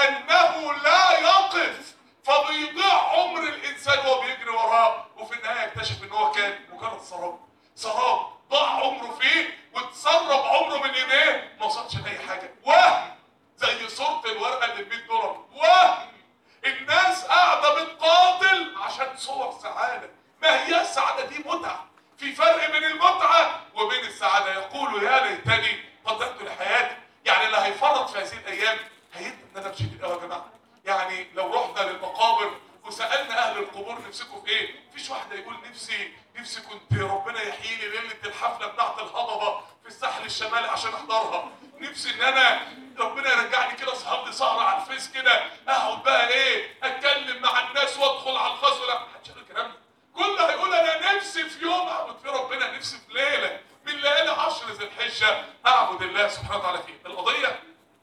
انه لا يقف فبيضيع عمر الانسان وهو بيجري وراه وفي النهايه يكتشف ان هو كان مجرد سراب سراب ضاع عمره فيه واتسرب عمره من ايديه ما وصلش لاي حاجه وهم زي صوره الورقه اللي ب 100 دولار وهم الناس قاعده بتقاتل عشان صور سعاده ما هي السعاده دي متعه في فرق بين المتعه وبين السعاده يقول يا ليتني قدمت لحياتي يعني اللي هيفرط في هذه الايام هيندم ندم شديد قوي يا جماعه يعني لو رحنا للمقابر وسالنا اهل القبور نفسكم في ايه مفيش واحد يقول نفسي نفسي كنت ربنا يحييني ليله الحفله بتاعت الهضبه في الساحل الشمالي عشان احضرها نفسي ان انا ربنا يرجعني كده اسهر لي سهره على الفيس كده اقعد بقى ايه اتكلم مع الناس وادخل على الخاص ولا محدش قال الكلام ده كله هيقول انا نفسي في يوم اعبد فيه ربنا نفسي في ليله من ليالي عشر ذي الحجه اعبد الله سبحانه وتعالى فيه القضيه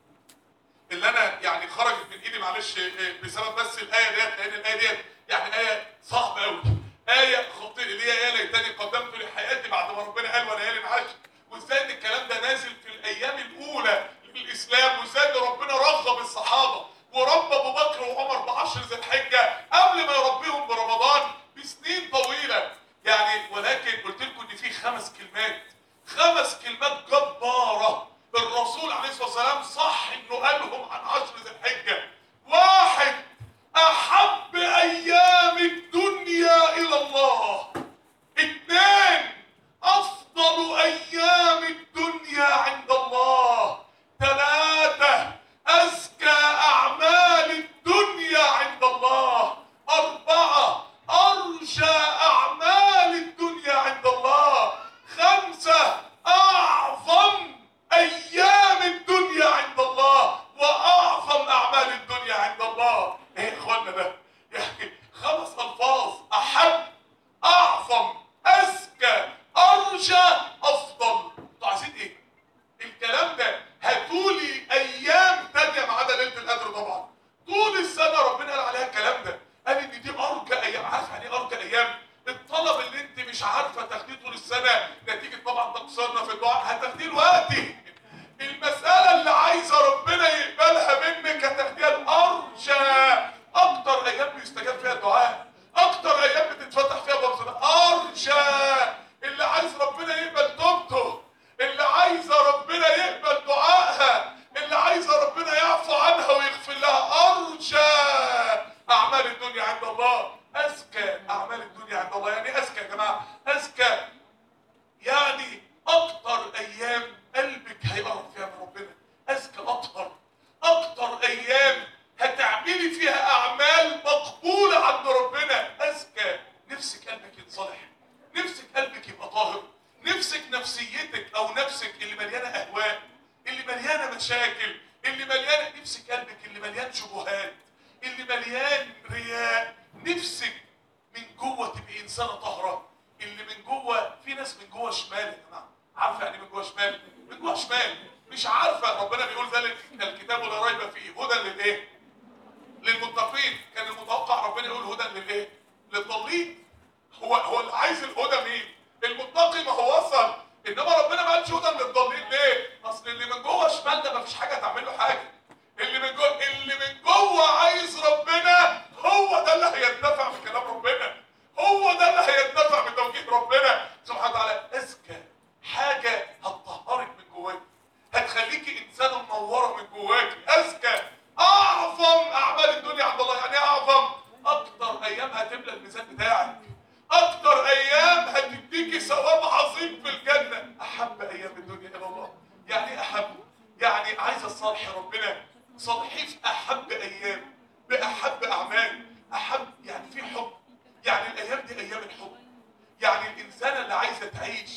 اللي انا يعني خرجت من ايدي معلش إيه، بسبب بس الايه ديت لان الايه ديت يعني ايه صعبه قوي ايه خطيره اللي هي ايه ليتني قدمت لحياتي بعد ما ربنا قال وليالي العشر وازاي ان الكلام ده نازل في الايام الاولى للاسلام وازاي ان ربنا رغب الصحابه وربى ابو بكر وعمر بعشر ذي الحجه قبل ما يربيهم برمضان بسنين طويله يعني ولكن قلت لكم ان في خمس كلمات خمس كلمات جباره الرسول عليه الصلاه والسلام صح انه قالهم عن عشر ذي الحجه واحد احب ايام الدنيا الى الله اثنين افضل ايام الدنيا عند الله ثلاثه ازكى اعمال الدنيا عند الله اربعه ارجى اعمال الدنيا عند الله خمسه اعظم ايام الدنيا عند الله واعظم اعمال الدنيا عند الله ايه يا اخوانا ده يعني خمس الفاظ احب اعظم اذكى ارجى افضل انتوا عايزين ايه الكلام ده هاتولي ايام تانية ما عدا ليله القدر طبعا طول السنه ربنا قال عليها الكلام ده قال ان دي ارجى ايام عارف يعني ايه ارجى ايام الطلب اللي انت مش عارفه تاخديه طول السنه نتيجه طبعا تقصيرنا في الدعاء هتاخديه دلوقتي المساله اللي عايزه ربنا يقبلها منك هتاخديها الارجى اكتر ايام بيستجاب فيها الدعاء اكتر ايام بتتفتح فيها باب الصلاة. ارجى اللي عايز ربنا يقبل توبته اللي عايزه ربنا يقبل دعائها اللي عايزه ربنا يعفو عنها ويغفر لها ارجى اعمال الدنيا عند الله اذكى اعمال الدنيا عند الله يعني إيه اذكى يا جماعه اذكى يعني اكتر ايام قلبك هيقرب فيها من ربنا اذكى اطهر اكتر ايام هتعملي فيها اعمال مقبوله عند ربنا اذكى نفسك قلبك يتصلح نفسك قلبك يبقى طاهر نفسك نفسيتك او نفسك اللي مليانه اهواء اللي مليانه مشاكل اللي مليانه نفسك قلبك اللي مليان شبهات اللي مليان رياء نفسك من جوه تبقي انسانه طاهره اللي من جوه في ناس من جوه شمال يا جماعه عارفه يعني إيه من جوه شمال من جوه شمال مش عارفه ربنا بيقول ذلك الكتاب لا ريب فيه هدى للايه للمتقين كان المتوقع ربنا يقول هدى للايه للضالين هو هو اللي عايز الهدى مين المتقي ما هو وصل انما ربنا ما قالش هدى للضالين ليه اصل اللي من جوه شمال ده ما فيش حاجه تعمل له حاجه اللي من جوه اللي من جوه عايز ربنا هو ده اللي هينتفع بكلام ربنا هو ده اللي هينتفع بتوجيه ربنا سبحانه وتعالى اذكى عايز الصالح ربنا صالحيه في احب ايام باحب اعمال احب يعني في حب يعني الايام دي ايام الحب يعني الانسانه اللي عايزه تعيش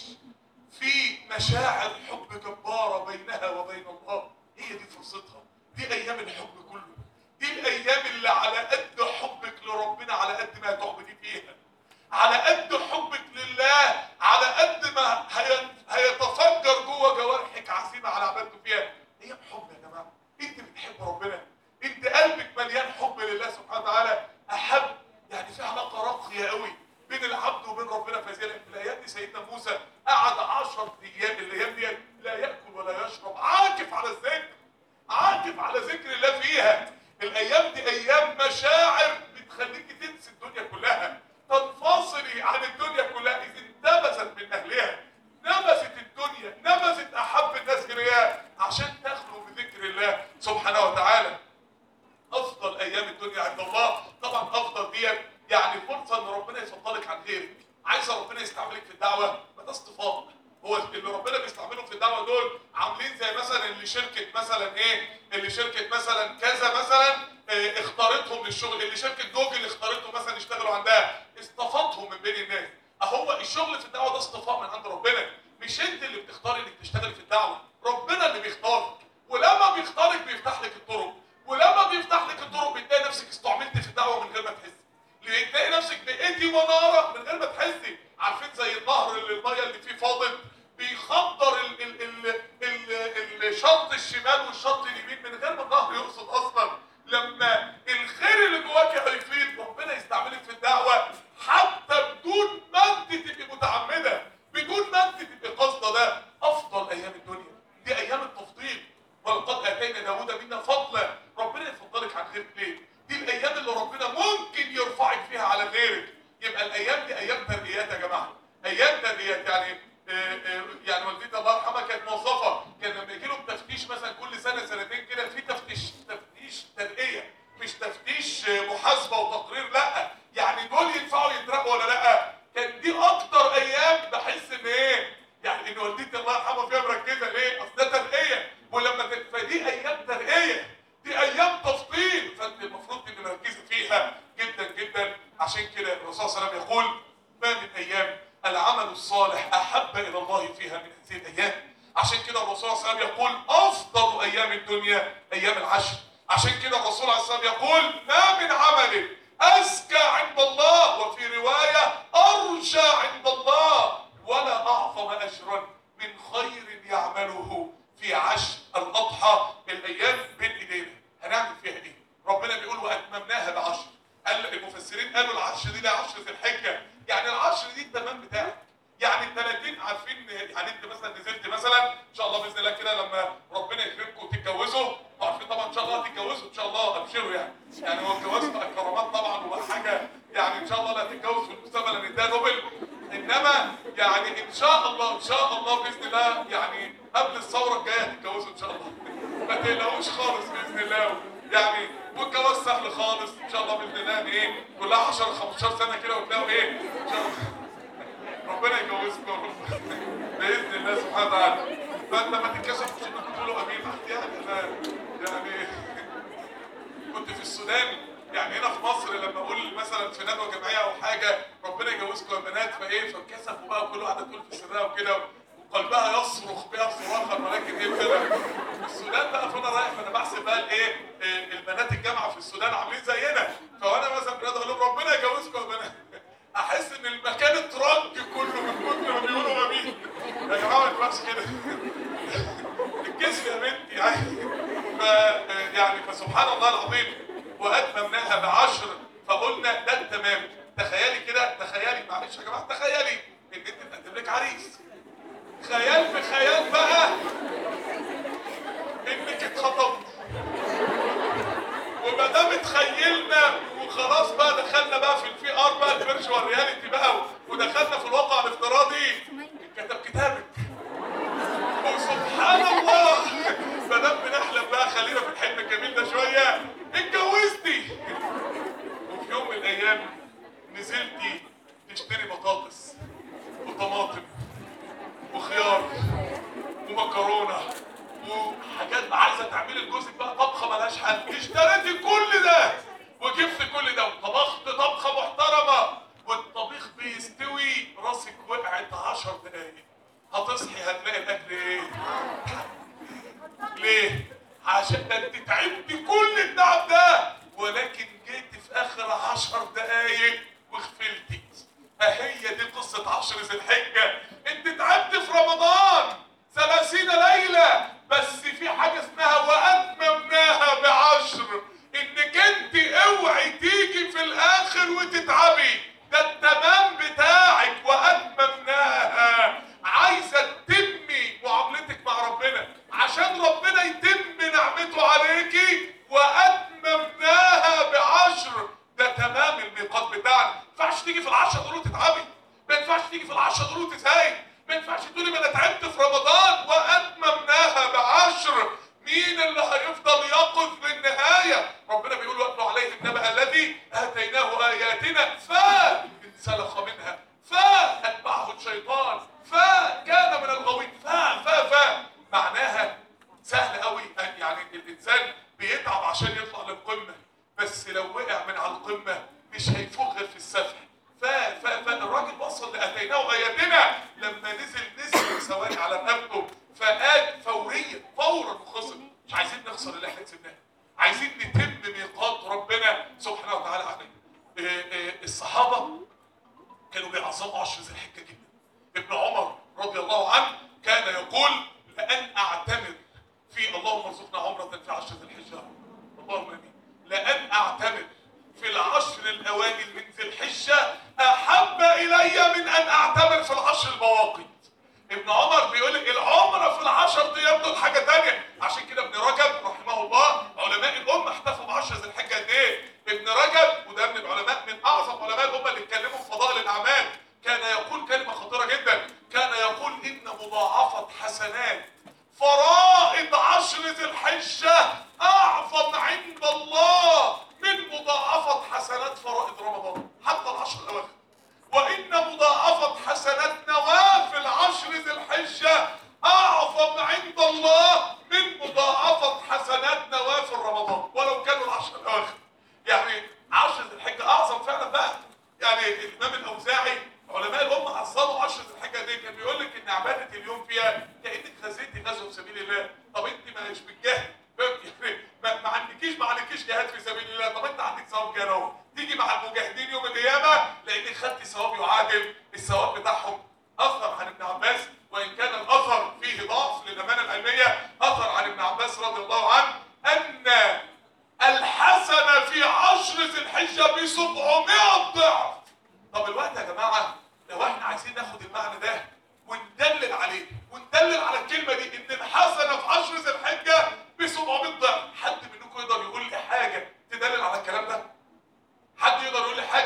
في مشاعر حب جباره بينها وبين الله هي دي فرصتها دي ايام الحب كله دي الايام اللي على قد حبك لربنا على قد ما هتعبدي فيها على قد حبك لله على قد ما هي- هيتفجر جوه جوارحك عزيمه على عبادته فيها ايام حب يا جماعه انت بتحب ربنا انت قلبك مليان حب لله سبحانه وتعالى احب يعني في علاقه راقيه قوي بين العبد وبين ربنا في هذه الايام في الايام دي سيدنا موسى قعد 10 ايام الايام دي لا ياكل ولا يشرب عاكف على الذكر عاكف على ذكر الله فيها الايام دي ايام مشاعر بتخليكي تنسي الدنيا كلها تنفصلي عن الدنيا كلها اذ انتبست من اهلها نبست الدنيا نبست احب الناس اليها عشان تخلو بذكر الله سبحانه وتعالى افضل ايام الدنيا عند الله طبعا افضل دي يعني فرصه ان ربنا يفضلك عن غيرك عايزه ربنا يستعملك في الدعوه ما ده اصطفاء هو اللي ربنا بيستعملهم في الدعوه دول عاملين زي مثلا اللي شركه مثلا ايه اللي شركه مثلا كذا مثلا اه اختارتهم للشغل اللي شركه جوجل اختارتهم مثلا يشتغلوا عندها اصطفتهم من بين الناس اهو الشغل في الدعوه ده اصطفاء من عند ربنا مش انت اللي بتختاري انك تشتغلي في الدعوه ربنا اللي بيختارك ولما بيختارك بيفتح لك الطرق ولما بيفتح لك الطرق بتلاقي نفسك استعملت في الدعوه من غير ما تحسي بتلاقي نفسك بقيتي مناره من غير ما تحسي عارفين زي النهر اللي الميه اللي فيه فاضل بيخضر ال ال ال ال الشط الشمال والشط اليمين من غير ما النهر يقصد اصلا لما الخير اللي جواك هيفيض ربنا يستعملك في الدعوه حتى بدون ما انت تبقي متعمده بدون ما انت تبقي قاصده ده افضل ايام الدنيا دي ايام التفضيل ولقد اتينا داوود منا فضلا ربنا يفضلك عن غيرك ليه دي الايام اللي ربنا ممكن يرفعك فيها على غيرك يبقى الايام دي ايام ترقيات يا جماعه ايام ترقيات يعني آه، آه، يعني والدتي الله يرحمها كانت موظفه كان لما يجي لهم تفتيش مثلا كل سنه سنتين كده في تفتيش تفتيش ترقيه مش تفتيش آه، محاسبه وتقرير لا يعني دول ينفعوا يترقوا ولا لا كان دي اكتر ايام بحس ان ايه يعني ان والدتي الله يرحمها فيها مركزه ليه اصل ده ترقيه ولما ت- فدي ايام ترقيه دي ايام تفضيل فانت المفروض تبقي مركزه فيها جدا جدا عشان كده الرسول صلى الله عليه وسلم يقول ما من ايام العمل الصالح احب الى الله فيها من هذه الايام عشان كده الرسول صلى الله عليه وسلم يقول افضل ايام الدنيا ايام العشر عشان كده الرسول عليه الصلاه والسلام يقول ما من عمل ازكى عند الله وفي روايه ارجى عند الله ولا اعظم اجرا من خير يعمله في عشر الاضحى الايام بين ايدينا هنعمل فيها ايه ربنا بيقول واتممناها بعشر قال المفسرين قالوا العشر دي لا عشر ذي الحجه يعني العشر دي التمام بتاعك يعني ال 30 عارفين يعني انت مثلا نزلت مثلا ان شاء الله باذن الله كده لما ربنا يكرمكم وتتجوزوا عارفين طبعا ان شاء الله هتتجوزوا ان شاء الله ابشروا يعني يعني هو الجواز بقى كرامات طبعا وبقى حاجه يعني ان شاء الله لا تتجوز في المستقبل ان ده نوبل انما يعني ان شاء الله ان شاء الله باذن الله يعني قبل الثوره الجايه هتتجوزوا ان شاء الله ما تقلقوش خالص باذن الله يعني والجواز سهل خالص ان شاء الله باذن الله يعني ايه كلها 10 15 سنه كده وتلاقوا ايه ان شاء الله ربنا يجوزكم باذن الله سبحانه وتعالى فانت ما تتكسفش انك تقولوا امين يعني انا يعني كنت في السودان يعني هنا في مصر لما اقول مثلا في ندوه جمعيه او حاجه ربنا يجوزكم يا بنات فايه فاتكسفوا بقى كل واحده تقول في سرها وكده وقلبها يصرخ بها صراخا ولكن ايه كده في السودان بقى فانا رايح فانا بحسب بقى الايه إيه، البنات الجامعه في السودان عاملين زينا فانا مثلا بنات اقول لهم ربنا يجوزكم يا بنات احس ان المكان اترج كله من كتر ما بيقولوا امين يا جماعه ما ينفعش كده الكسف يا بنتي يعني ف يعني فسبحان الله العظيم واتممناها بعشر فقلنا ده التمام تخيلي كده تخيلي معلش يا جماعه تخيلي ان انت تقدم لك عريس خيال في خيال بقى انك اتخطبت وما دام اتخيلنا وخلاص بقى دخلنا بقى في الفي ار بقى الفيرتشوال رياليتي بقى ودخلنا في الواقع الافتراضي كتب كتابك وسبحان الله ما دام بنحلم بقى خلينا في الحلم الجميل ده شويه اتجوزتي وفي يوم من الايام نزلتي تشتري بطاطس وطماطم وخيار ومكرونه حاجات عايزه تعملي لجوزك بقى طبخه ملهاش حل اشتريتي كل ده وجبت كل ده وطبخت طبخه محترمه والطبيخ بيستوي راسك وقعت 10 دقايق هتصحي هتلاقي الاكل ايه؟ ليه؟ عشان ده انت تعبت كل التعب ده ولكن جيت في اخر عشر دقايق وغفلتي اهي دي قصة عشر ذي الحجة انت تعبت في رمضان ثلاثين ليلة بس في حاجة اسمها واتممناها بعشر انك انت اوعي تيجي في الاخر وتتعبي ده التمام بتاعك واتممناها عايزة تتمي معاملتك مع ربنا عشان ربنا يتم نعمته عليكي واتممناها بعشر ده تمام الميقات بتاعنا ما ينفعش تيجي في العشرة دول وتتعبي ما ينفعش تيجي في العشرة دول وتزهقي ما ينفعش تقولي ما انا تعبت في رمضان واتممناها بعشر مين اللي هيفضل يقف للنهاية ربنا بيقول واتلو عليه النبأ الذي اتيناه اياتنا فانسلخ منها فاتبعه الشيطان فكان من الغوين فا فا فا معناها سهل قوي يعني الانسان بيتعب عشان يطلع للقمه بس لو وقع من على القمه مش هيفوق غير في السفح ف ف فالراجل وصل لاتيناه اياتنا لما نزل نزل ثواني على رقبته فقال فوريا فورا وخسر مش عايزين نخسر اللي احنا كسبناه عايزين نتم ميقات ربنا سبحانه وتعالى علينا إيه إيه الصحابه كانوا بيعظموا عشر ذي الحجه جدا ابن عمر رضي الله عنه كان يقول لأن أعتمر في اللهم ارزقنا عمرة في عشر ذي الحجة اللهم امين لأن أعتمر في العشر الأوائل من ذي الحجة أحب إلي من أن أعتمر في العشر البواقي ابن عمر بيقول لك العمرة في العشر دي دول حاجة تانية عشان كده ابن رجب رحمه الله علماء الأمة احتفوا بعشر ذي الحجة قد إيه؟ ابن رجب وده من العلماء من أعظم علماء الأمة اللي اتكلموا في فضائل الأعمال كان يقول كلمة خطيرة جدا كان يقول إن مضاعفة حسنات فرائض عشر ذي الحجة أعظم عند الله من مضاعفة حسنات فرائض رمضان حتى العشر الأواخر وإن مضاعفة حسنات نوافل عشر ذي الحجة أعظم عند الله من مضاعفة حسنات نوافل رمضان ولو كانوا العشر الأواخر يعني عشر ذي الحجة أعظم فعلا بقى يعني الإمام الأوزاعي علماء الأمة عظموا عشر ذي الحجة دي كان بيقول لك إن عبادة اليوم فيها كأنك غزيتي غزوة في سبيل الله طب أنت مش بتجاهد يعني ما, ما عندكيش ما عندكيش جهاد في سبيل الله طب أنت عندك ثواب كده أهو تيجي مع المجاهدين يوم القيامة لأنك خدتي ثواب يعادل الثواب بتاعهم أثر عن ابن عباس وإن كان الأثر فيه ضعف للأمانة العلمية أثر عن ابن عباس رضي الله عنه أن الحسنة في عشر ذي الحجة ب 700 ضعف طب الوقت يا جماعة لو احنا عايزين ناخد المعنى ده وندلل عليه وندلل على الكلمة دي ان الحسنة في عشر ذي الحجة ب 700 ضعف حد منكم يقدر يقول لي حاجة تدلل على الكلام ده؟ حد يقدر يقول لي حاجة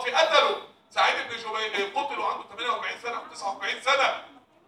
الصافي قتله سعيد بن جبير قتل وعنده 48 سنه او 49 سنه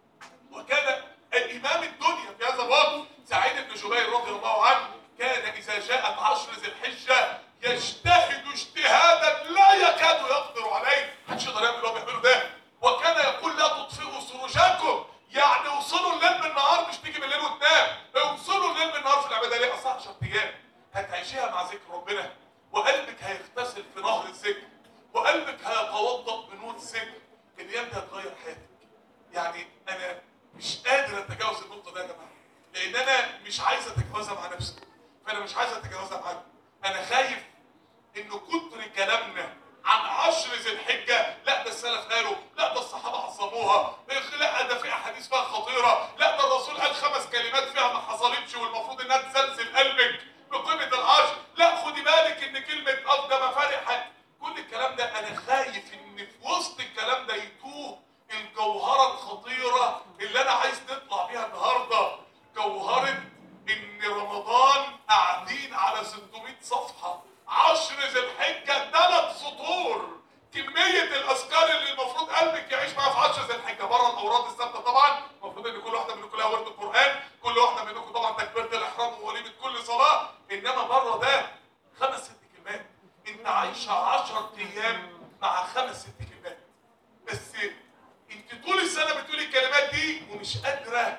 وكان الامام الدنيا في هذا الوقت سعيد بن جبير رضي الله عنه كان اذا جاءت عشر ذي الحجه يجتهد اجتهادا لا يكاد يقدر عليه محدش يقدر يعمل اللي هو بيعمله ده وكان يقول لا تطفئوا سروجكم يعني اوصلوا الليل بالنهار مش تيجي بالليل وتنام اوصلوا الليل بالنهار في العباده ليه اصلا 10 ايام هتعيشيها مع ذكر ربنا وقلبك هيغتسل في نهر الذكر وقلبك هيتوضا بنور الذكر الايام دي هتغير حياتك يعني انا مش قادر اتجاوز النقطه دي يا جماعه لان انا مش عايز اتجاوزها مع نفسي فانا مش عايز اتجاوزها معاكم انا خايف ان كتر كلامنا عن عشر ذي الحجه لا ده السلف قالوا لا ده الصحابه عظموها لا ده في احاديث فيها خطيره لا ده الرسول قال خمس كلمات فيها ما حصلتش والمفروض انها تزلزل قلبك بقيمه العشر لا خدي بالك ان كلمه قدم فرحه كل الكلام ده انا خايف ان في وسط الكلام ده يتوه الجوهره الخطيره اللي انا عايز نطلع بيها النهارده جوهره ان رمضان قاعدين على 600 صفحه عشر ذي الحجه ثلاث سطور كميه الاذكار اللي المفروض قلبك يعيش معاها في عشر ذي الحجه بره الاوراد الثابته طبعا المفروض ان كل واحده منكم لها ورد القران كل واحده منكم طبعا تكبيره الاحرام ووليمه كل صلاه انما بره ده خمس ست كلمات انت عايشه 10 ايام مع خمس ست كلمات بس انت طول السنه بتقولي الكلمات دي ومش قادره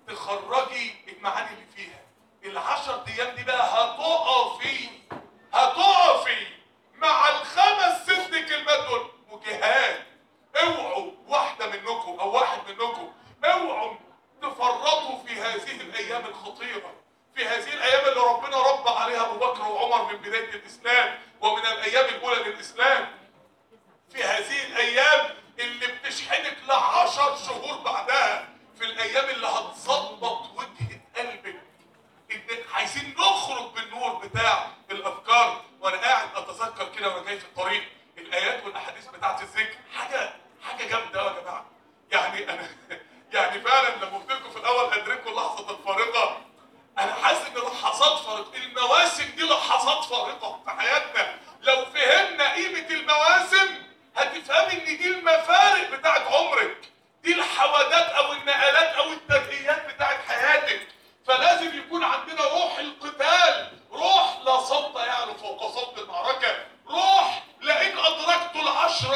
تخرجي المعاني اللي فيها العشر ايام دي بقى هتقفي هتقفي مع الخمس ست كلمات دول وجهاد اوعوا واحده منكم او واحد منكم اوعوا تفرطوا في هذه الايام الخطيره في هذه الايام اللي ربنا ربى عليها ابو بكر وعمر من بدايه الاسلام ومن الايام الاولى للاسلام في هذه الايام اللي بتشحنك لعشر شهور بعدها في الايام اللي هتظبط وجهه قلبك ان عايزين نخرج بالنور بتاع الافكار وانا قاعد اتذكر كده وانا جاي في الطريق الايات والاحاديث بتاعت الذكر حاجه حاجه جامده قوي يا جماعه يعني انا يعني فعلا لما قلت لكم في الاول ادركوا اللحظه الفارقه انا حاسس ان لحظات فارقه المواسم دي لحظات فارقه في حياتنا لو فهمنا قيمه المواسم هتفهمي ان دي المفارق بتاعت عمرك دي الحوادات او النقلات او الترقيات بتاعت حياتك فلازم يكون عندنا روح القتال روح لا صوت يعلو فوق صوت المعركه روح لئن ادركت العشر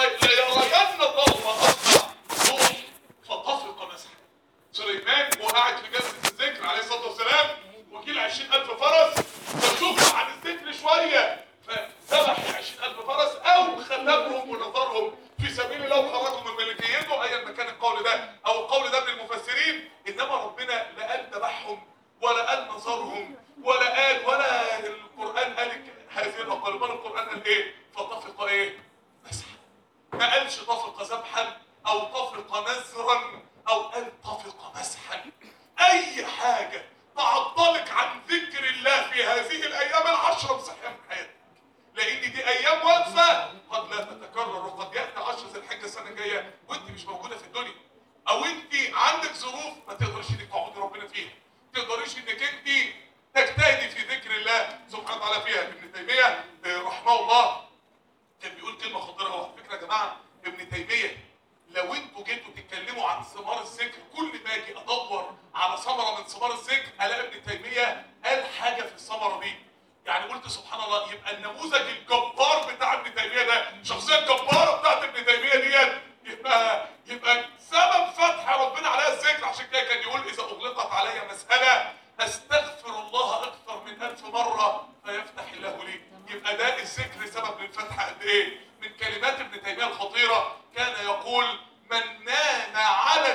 ليرين الله ما اصنع روح فتفرق مسحا سليمان وهو قاعد في جلسه الذكر عليه الصلاه والسلام وكيل 20000 فرس فشوف عن الذكر شويه فذبح 20000 فرس او ختمهم ونظرهم في سبيل الله وخرجوا من ملكيته ايا ما كان القول ده او القول ده من المفسرين انما ربنا لا قال ذبحهم ولا قال نظرهم ولا قال ولا القران قال هذه الاقوال بل القران قال ايه فطفق ايه مسحا ما قالش طفق ذبحا او طفق نزرا او قال طفق مسحا اي حاجه تعطلك عن ذكر الله في هذه الايام العشره مسحها من حياتك لان دي ايام واقفه قد لا تتكرر وقد ياتي عشر ذي الحجه السنه الجايه وانت مش موجوده في الدنيا او انت عندك ظروف ما تقدريش انك تعبدي ربنا فيها ما تقدريش انك انت تجتهدي في ذكر الله سبحانه وتعالى فيها ابن تيميه آه، رحمه الله كان بيقول كلمه خطيره قوي على فكره يا جماعه ابن تيميه لو انتوا جيتوا تتكلموا عن ثمار الذكر كل ما اجي ادور على ثمره من ثمار الذكر الاقي ابن تيميه قال حاجه في الثمره دي يعني قلت سبحان الله يبقى النموذج الجبار بتاع ابن تيميه ده الشخصيه الجباره بتاعت ابن تيميه ديت يبقى يبقى سبب فتح ربنا عليها الذكر عشان كده كان يقول اذا اغلقت علي مساله استغفر الله اكثر من ألف مره فيفتح الله لي يبقى ده الذكر سبب للفتح قد ايه من كلمات ابن تيميه الخطيره كان يقول من نام على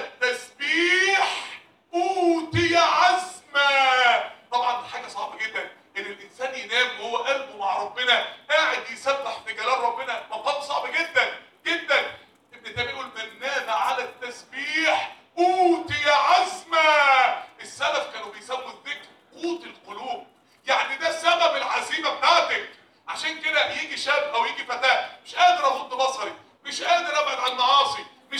التسبيح اوتي عزما طبعا حاجه صعبه جدا ان الانسان ينام وهو قلبه مع ربنا قاعد يسبح في جلال ربنا مقام صعب جدا جدا ابن تيميه يقول من نام على التسبيح اوتي عزما السلف كانوا بيسموا الذكر قوت القلوب يعني ده سبب العزيمه بتاعتك عشان كده يجي شاب او يجي فتاه مش قادر اغض بصري مش قادر ابعد عن المعاصي مش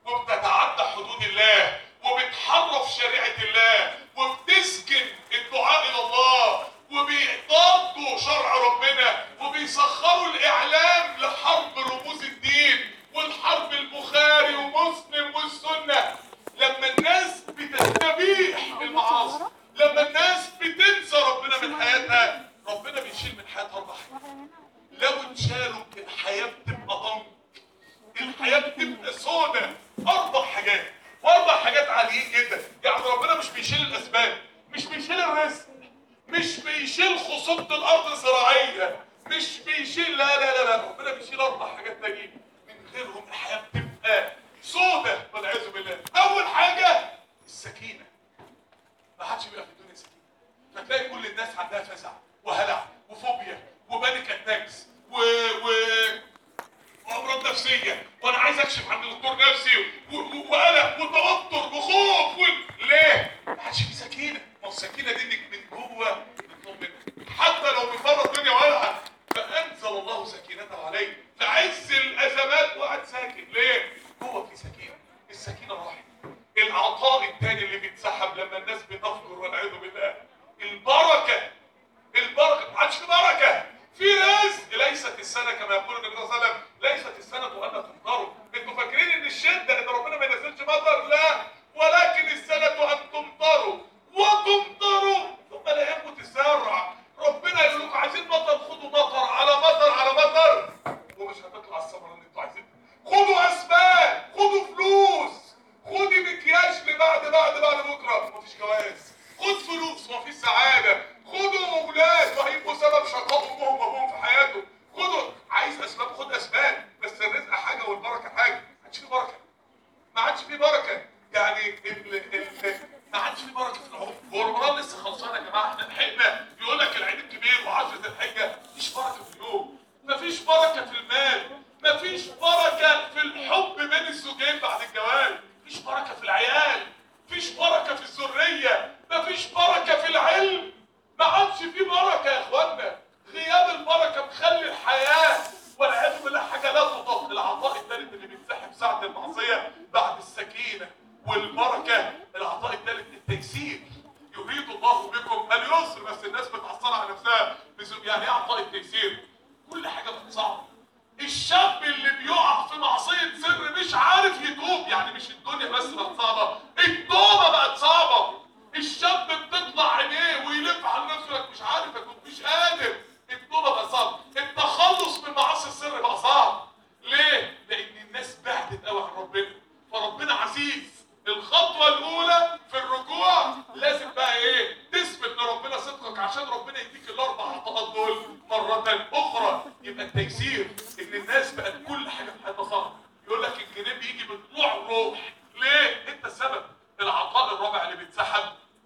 وبتتعدى حدود الله وبتحرف شريعة الله وبتسكن الدعاء إلى الله وبيضادوا شرع ربنا وبيسخروا الإعلام لحرب رموز الدين والحرب البخاري ومسلم والسنة لما الناس بتستبيح المعاصي لما الناس بتنسى ربنا من حياتها ربنا بيشيل من حياتها أربع حاجات لو اتشالوا الحياة بتبقى ضنك الحياة بتبقى سودة أربع حاجات وأربع حاجات عاليين جدا يعني ربنا مش بيشيل الأسباب مش بيشيل الرزق مش بيشيل خصوبة الأرض الزراعية مش بيشيل لا لا لا لا ربنا بيشيل أربع حاجات تانيين من غيرهم الحياة بتبقى سودة والعياذ بالله أول حاجة السكينة ما حدش بيبقى في الدنيا سكينة فتلاقي كل الناس عندها فزع وهلع وفوبيا وبانيك اتاكس و... و... وامراض نفسيه وانا عايز اكشف عن دكتور نفسي و- و- وقلق وتوتر وخوف و... ليه؟ ما حدش فيه سكينه ما هو السكينه دي انك من جوه بتطمن حتى لو بره الدنيا ولعت فانزل الله سكينته عليه في عز الازمات وقعد ساكن ليه؟ هو في سكينه السكينه راحت العطاء الثاني اللي بيتسحب لما الناس بتفجر والعياذ بالله البركه البركه ما عادش في بركه في رزق ليست السنه كما يقول النبي صلى الله عليه وسلم ليست السنه ان تمطروا انتوا فاكرين ان الشده ان ربنا ما ينزلش مطر لا ولكن السنه ان تمطروا وتمطروا ثم لا ينبت الزرع ربنا يقول لكم عايزين مطر خدوا مطر على مطر على مطر ومش هتطلع الثمره اللي انتوا عايزينها خدوا اسباب خدوا فلوس خدي مكياج لبعد بعد بعد بكره مفيش جواز خد فلوس مفيش سعاده خدوا اولاد وهيبقوا سبب شقاء امهم وابوهم في حياته خدوا عايز اسباب خد اسباب بس الرزق حاجه والبركه حاجه ما عادش في بركه ما عادش في بركه يعني ال ال ما عادش في بركه في العمر هو رمضان لسه خلصان يا جماعه احنا لحقنا يقول لك العيد الكبير وعشره الحجه مفيش بركه في اليوم مفيش بركه في المال مفيش بركه في الحب بين الزوجين بعد الجواز مفيش بركه في العيال مفيش بركه في الذريه مفيش بركه في العلم ما عادش في بركه يا اخوانا غياب البركه مخلي الحياه والعياذ بالله حاجه لا تطاق العطاء الثالث اللي بيتسحب ساعه المعصيه بعد السكينه والبركه العطاء الثالث التيسير يريد الله بكم اليسر بس الناس بتعصر على نفسها بس يعني ايه عطاء التيسير كل حاجه بقت صعبه الشاب اللي بيقع في معصيه سر مش عارف يتوب يعني مش الدنيا بس بقت صعبه التوبه بقت صعبه الشاب بتطلع عينيه ويلف على نفسه لك مش عارف اتوب مش قادر التوبه بقى صعب التخلص من معاصي السر بقى صعب ليه؟ لان الناس بعدت قوي عن ربنا فربنا عزيز الخطوه الاولى في الرجوع لازم بقى ايه تثبت لربنا صدقك عشان ربنا يديك الاربع عطاءات دول مره اخرى يبقى التيسير ان الناس بقت كل حاجه في حياتها صعبه يقول لك الجنيه بيجي بطلوع الروح ليه انت السبب العطاء الرابع اللي بيتسحب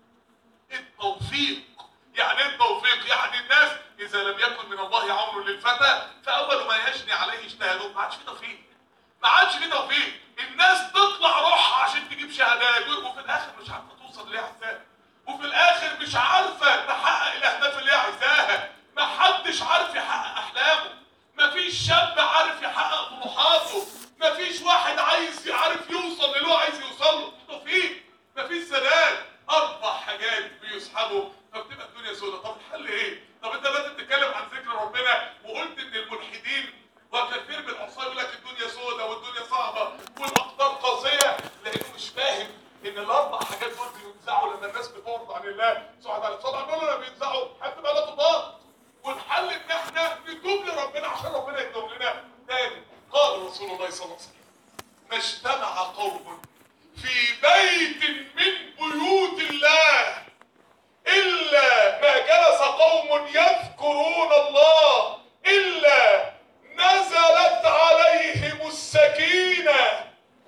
التوفيق يعني ايه التوفيق يعني الناس اذا لم يكن من الله عون للفتى فاول ما يجني عليه اجتهاده ما عادش في توفيق ما عادش في توفيق الناس تطلع روحها عشان تجيب شهادات وفي الاخر مش عارفه توصل اللي هي عايزاه وفي الاخر مش عارفه تحقق الاهداف اللي هي عايزاها ما حدش عارف يحقق احلامه ما فيش شاب عارف يحقق طموحاته ما فيش واحد عايز عارف يوصل للي هو عايز يوصل له توفيق ما فيش سداد اربع حاجات بيسحبوا فبتبقى الدنيا سودة طب الحل ايه طب انت لازم تتكلم عن ذكر ربنا وقلت ان الملحدين وكثير من العصاه يقول لك الدنيا سودة والدنيا صعبه والاقدار قاسيه لانه مش فاهم ان الاربع حاجات دول بينزعوا لما الناس بتعرض عن الله سبحانه وتعالى طبعا دول لما بينزعوا هتبقى لا تضاد والحل ان احنا نتوب لربنا عشان ربنا يتوب لنا تاني قال رسول الله صلى الله عليه وسلم ما اجتمع قوم في بيت من بيوت الله إلا ما جلس قوم يذكرون الله إلا نزلت عليهم السكينة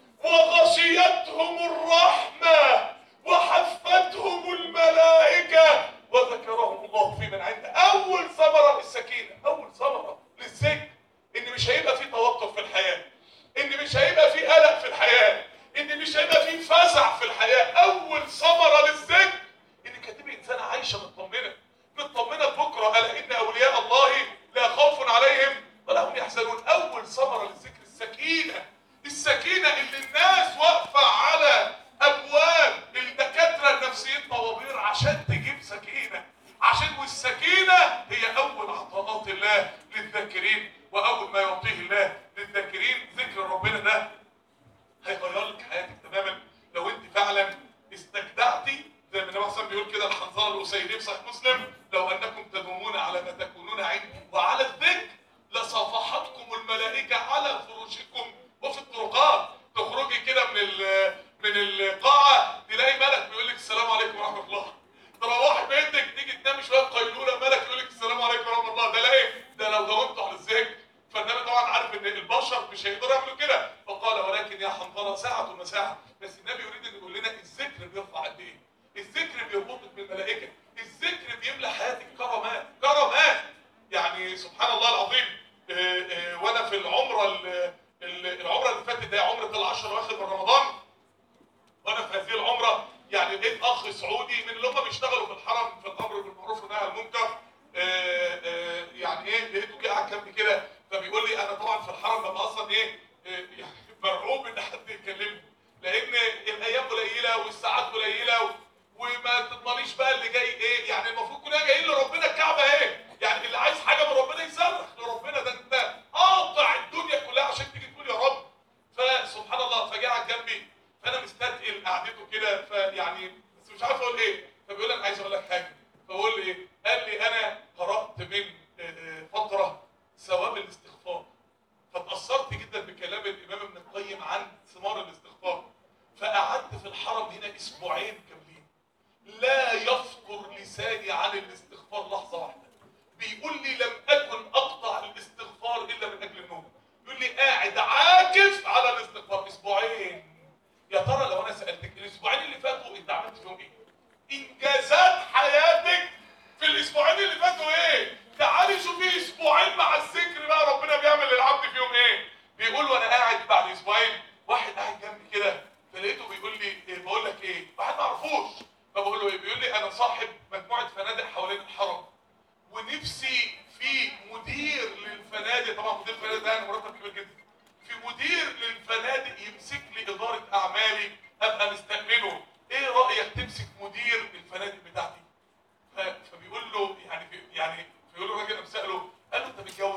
وغشيتهم الرحمة وحفتهم الملائكة وذكرهم الله في من عنده أول ثمرة السكينة أول ثمرة للذكر إن مش هيبقى في توقف في الحياة إن مش هيبقى في قلق في الحياة إن مش هيبقى في فزع في الحياة أول ثمرة للذكر إنك هتبقى إنسانة عايشة مطمنة مطمنة بكرة ألا إن أولياء الله لا خوف عليهم ولا هم يحزنون أول ثمرة للذكر السكينة السكينة اللي الناس واقفة القسيري في صحيح مسلم لو انكم تدومون على ما تكونون عندي وعلى الذكر لصافحتكم الملائكه على فراشكم وفي الطرقات تخرجي كده من ال- من القاعه تلاقي ملك بيقول لك السلام عليكم ورحمه الله تروحي بيتك تيجي تنامي شويه قيلوله ملك يقول لك السلام عليكم ورحمه الله ده لا ايه ده لو داومتوا على الذكر فالنبي طبعا عارف ان البشر مش هيقدروا يعملوا كده فقال ولكن يا حنظله ساعه وساعه بس النبي يريد ان يقول لنا الذكر بيرفع قد ايه الذكر بيربطك بالملائكه الذكر بيملى حياتك كرامات كرامات يعني سبحان الله العظيم آه، آه، وانا في العمره ال- ال- العمره اللي فاتت ده عمره العشر الاواخر من رمضان وانا في هذه العمره يعني لقيت اخ سعودي من اللي هم بيشتغلوا في الحرم في الامر بالمعروف والنهي عن المنكر آه، آه، يعني ايه لقيته جه قاعد جنبي كده فبيقول لي انا طبعا في الحرم ببقى اصلا ايه آه، يعني مرعوب ان حد يكلمني لان الايام قليله والساعات قليله و- وما تضمنيش بقى اللي جاي ايه يعني المفروض كلنا جايين لربنا الكعبه ايه يعني اللي عايز حاجه من ربنا يصرخ لربنا ده انت قاطع الدنيا كلها عشان تيجي تقول يا رب فسبحان الله فجاء قاعد جنبي فانا مستثقل قعدته كده فيعني بس مش عارف اقول ايه فبيقول لي انا عايز اقول لك حاجه فبقول لي ايه قال لي انا قرات من آه، آه، فتره ثواب الاستغفار فتاثرت جدا بكلام الامام ابن القيم عن ثمار الاستغفار فقعدت في الحرم هنا اسبوعين كاملين لا يفطر لساني عن الاستغفار لحظه واحده بيقول لي لم اكن اقطع الاستغفار الا من اجل النوم يقول لي قاعد عاكف على الاستغفار اسبوعين يا ترى لو انا سالتك الاسبوعين اللي فاتوا انت عملت فيهم ايه انجازات حياتك في الاسبوعين اللي فاتوا ايه تعالي شوفي اسبوعين مع الذكر بقى ربنا بيعمل للعبد فيهم ايه بيقول وانا قاعد بعد اسبوعين واحد قاعد جنبي كده فلقيته بيقول لي إيه بقول لك ايه واحد ما اعرفوش فبقول له ايه بيقول لي انا صاحب مجموعه فنادق حوالين الحرم ونفسي في مدير للفنادق طبعا مدير الفنادق ده انا مرتب كبير جدا في مدير للفنادق يمسك لي اداره اعمالي ابقى مستأمنه ايه رايك تمسك مدير الفنادق بتاعتي ف- فبيقول له يعني يعني فيقول له الراجل قام ساله قال له انت متجوز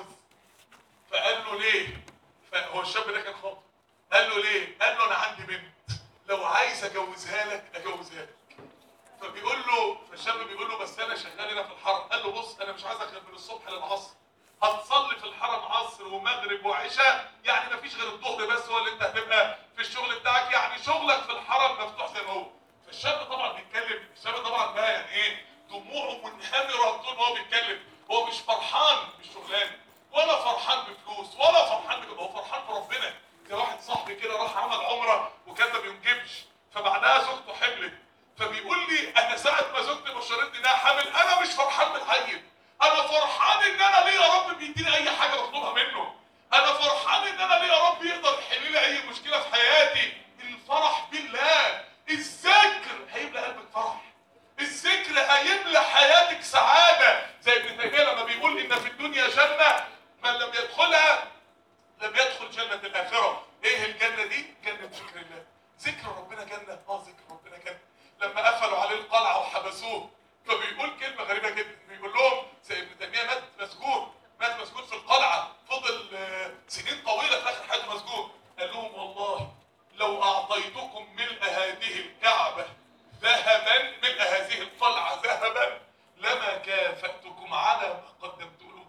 فقال له ليه فهو الشاب ده كان خاطب قال له ليه قال له انا عندي بنت لو عايز اجوزها لك اجوزها لك فبيقول له فالشاب بيقول له بس انا شغال هنا في الحرم قال له بص انا مش عايزك غير من الصبح للعصر هتصلي في الحرم عصر ومغرب وعشاء يعني مفيش غير الظهر بس هو اللي انت هتبقى في الشغل بتاعك يعني شغلك في الحرم مفتوح زي ما هو فالشاب طبعا بيتكلم الشاب طبعا بقى يعني ايه دموعه منهمره طول ما هو بيتكلم هو مش فرحان بالشغلانه ولا فرحان بفلوس ولا فرحان بكده هو فرحان بربنا زي واحد صاحبي كده راح عمل عمره وكان ما بينجبش فبعدها زوجته حملت فبيقول لي انا ساعه ما زوجتي بشرتني انها حامل انا مش فرحان بالحي انا فرحان ان انا ليه يا رب بيديني اي حاجه بطلبها منه انا فرحان ان انا ليه يا رب يقدر يحل لي اي مشكله في حياتي الفرح بالله الذكر هيملى قلبك فرح الذكر هيملى حياتك سعاده زي ابن تيميه لما بيقول ان في الدنيا جنه من لم يدخلها لم يدخل جنة الآخرة إيه الجنة دي؟ جنة ذكر الله ذكر ربنا جنة آه ذكر ربنا جنة لما قفلوا عليه القلعة وحبسوه فبيقول كلمة غريبة جدا بيقول لهم زي ابن تيمية مات مسجون مات مسجون في القلعة فضل آه، سنين طويلة في آخر حياته مسجون قال لهم والله لو أعطيتكم ملء هذه الكعبة ذهبا ملء هذه القلعة ذهبا لما كافأتكم على ما قدمتم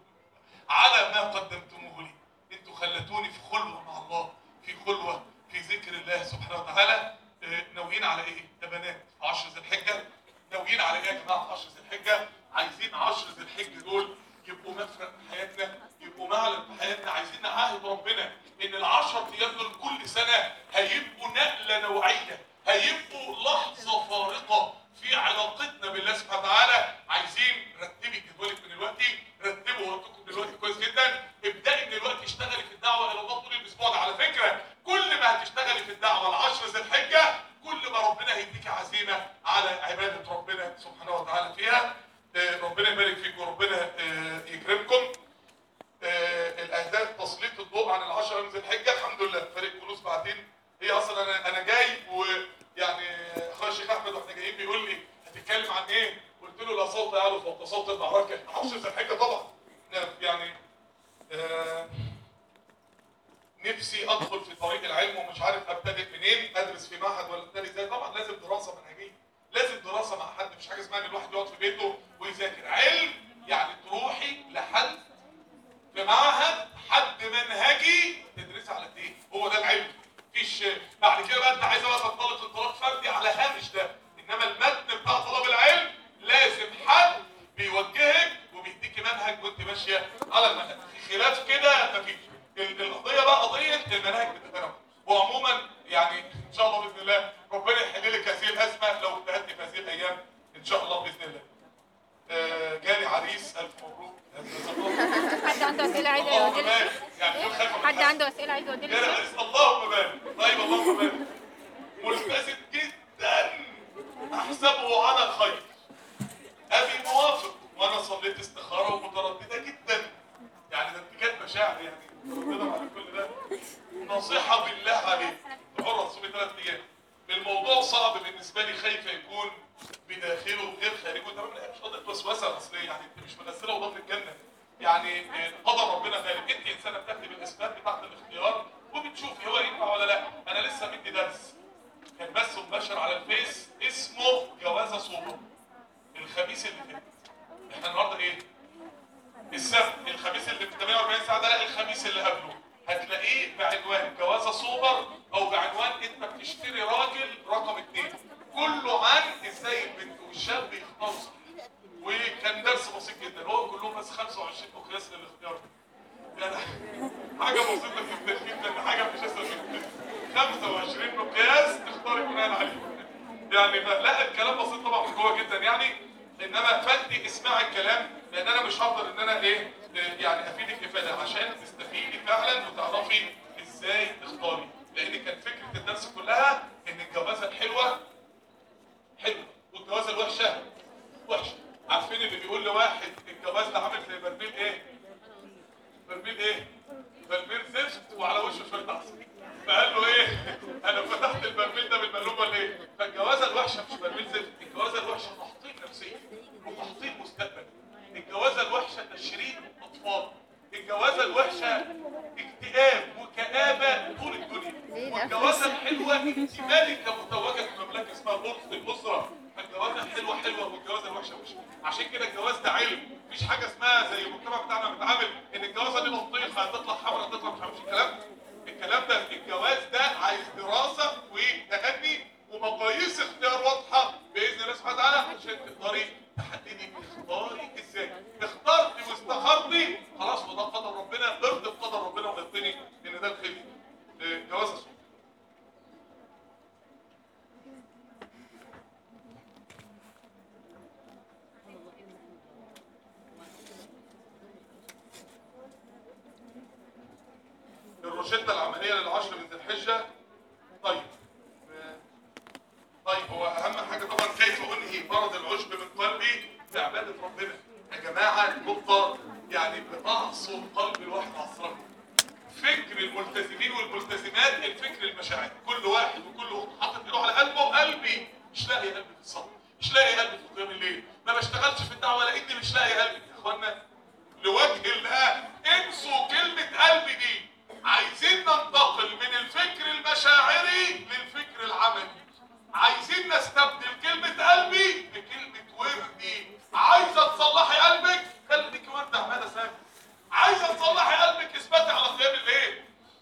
على ما قدمتموه لي انتوا خلتوني في خلوه مع الله في خلوه في ذكر الله سبحانه وتعالى آه، ناويين على ايه يا بنات في 10 ذي الحجه ناويين على ايه يا جماعه في 10 ذي الحجه عايزين 10 ذي الحجه دول يبقوا مفرق في حياتنا يبقوا معلم في حياتنا عايزين نعاهد ربنا ان العشر ايام دول كل سنه هيبقوا نقله نوعيه هيبقوا لحظه فارقه في علاقتنا بالله سبحانه وتعالى عايزين رتبي جدولك من دلوقتي رتبوا وقتكم دلوقتي كويس جدا ابدأي من دلوقتي اشتغلي في الدعوه الى الله طول الاسبوع ده على فكره كل ما هتشتغلي في الدعوه العشر ذي الحجه كل ما ربنا هيديكي عزيمه على عباده ربنا سبحانه وتعالى فيها آه، ربنا يبارك فيكم وربنا آه، يكرمكم آه، الاهداف تسليط الضوء عن العشر من ذي الحجه الحمد لله فريق كنوز بعدين هي اصلا انا انا جاي ويعني اخويا الشيخ احمد واحنا جايين بيقول لي هتتكلم عن ايه؟ قلت له لا صوت يعلو فوق صوت المعركه 10 ذي الحجه طبعا يعني آه، نفسي ادخل في طريق العلم ومش عارف ابتدئ منين ادرس في معهد ولا ابتدئ ازاي طبعا لازم دراسه منهجيه لازم الدراسه مع حد مفيش حاجه اسمها ان الواحد يقعد في بيته ويذاكر علم يعني تروحي لحد في معهد حد منهجي تدرسي على ايه هو ده العلم مفيش بعد كده بقى انت عايزه بقى تنطلق انطلاق فردي على هامش ده انما المتن بتاع طلب العلم لازم حد بيوجهك وبيديكي منهج وانت ماشيه على المنهج خلاف كده مفيش ال- القضيه بقى قضيه المناهج بتتنوع وعموما يعني ان شاء الله باذن الله ربنا يحل لك هذه الازمه لو اجتهدت في هذه الايام ان شاء الله باذن الله آه، جالي عريس الف مبروك حد عنده اسئله عايز اللهم يودي بارك يعني دول خايفه من حد حد. عنده اسئله عايز يودي جالي عريس اللهم بارك طيب اللهم بارك ملتزم جدا احسبه على خير ابي موافق وانا صليت استخاره ومتردده جدا يعني ده انت كاتبه شعر يعني متردده على كل ده نصيحه بالله عليك تحر تصومي ثلاث ايام الموضوع صعب بالنسبه لي خايفه يكون بداخله غير خارجه تمام لا مش قضيه وسوسه اصليه يعني انت مش منزله وضم الجنه يعني آه، قدر ربنا غالب انت انسانه بتكتب الاسباب بتاعت الاختيار وبتشوفي هو ينفع ولا لا انا لسه مدي درس كان بس مباشر على الفيس اسمه جوازه صوبه الخميس اللي فات احنا النهارده ايه السبت الخميس اللي في 48 ساعه ده لا الخميس اللي قبله هتلاقيه بعنوان جوازه سوبر او بعنوان انت بتشتري راجل رقم اتنين كله عن ازاي البنت والشاب يختاروا صح وكان درس بسيط جدا هو كلهم بس 25 مقياس للاختيار يعني حاجه بسيطه جدا جدا حاجه مش اسهل من كده 25 مقياس تختاري بناء عليه يعني ف- لا الكلام بسيط طبعا من جوه جدا يعني انما فانت اسمعي الكلام لان انا مش هفضل ان انا ايه إيه يعني افيدك افاده عشان تستفيدي فعلا وتعرفي ازاي تختاري لان كان فكره الدرس كلها ان الجوازه الحلوه حلوه والجوازه الوحشه وحشه عارفين اللي بيقول لواحد الجواز ده عامل زي برميل ايه برميل ايه برميل زفت وعلى وشه شويه عسل فقال له ايه انا فتحت البرميل ده بالمقلوبه ليه فالجوازه الوحشه مش برميل زفت الجوازه الوحشه تحطيم نفسي وتحطيم مستقبل الجوازه الوحشه تشريد اطفال الجوازه الوحشه اكتئاب وكآبة طول الدنيا والجوازه الحلوه انت مالكه متوجه في مملكه اسمها الأسرة الاسره فالجوازه الحلوه حلوه والجوازه الوحشه وحشه عشان كده الجواز ده علم مفيش حاجه اسمها زي المجتمع بتاعنا بيتعامل ان الجوازه دي بطيخه هتطلع حمرا هتطلع مش عارف الكلام الكلام ده الجواز ده عايز دراسه وتأني ومقاييس اختيار واضحه باذن الله سبحانه وتعالى عشان تقدري تحددي تختاري ازاي اخترتي واستخرتي خلاص وده قدر ربنا ارضي بقدر ربنا وغطني ان ده الخير اه، جواز الصوم الروشته العمليه للعشر من ذي الحجه طيب اه، طيب هو اهم حاجه طبعا كيف انهي مرض العشب من قلبي في عباده ربنا يا جماعه نقطه يعني بتعصر قلب الواحد عصرها فكر الملتزمين والملتزمات الفكر المشاعر كل واحد وكل واحد حاطط ايده على قلبه قلبي مش لاقي قلبي في الصلاه مش لاقي قلبي في قيام الليل ما بشتغلش في الدعوه لاني مش لاقي قلبي يا اخوانا لوجه الله انسوا كلمه قلبي دي عايزين ننتقل من الفكر المشاعري للفكر العملي عايزين نستبدل كلمة قلبي بكلمة وردي عايزة تصلحي قلبك خليك ورد عمالة سامي عايزة تصلحي قلبك اثبتي على قيام الليل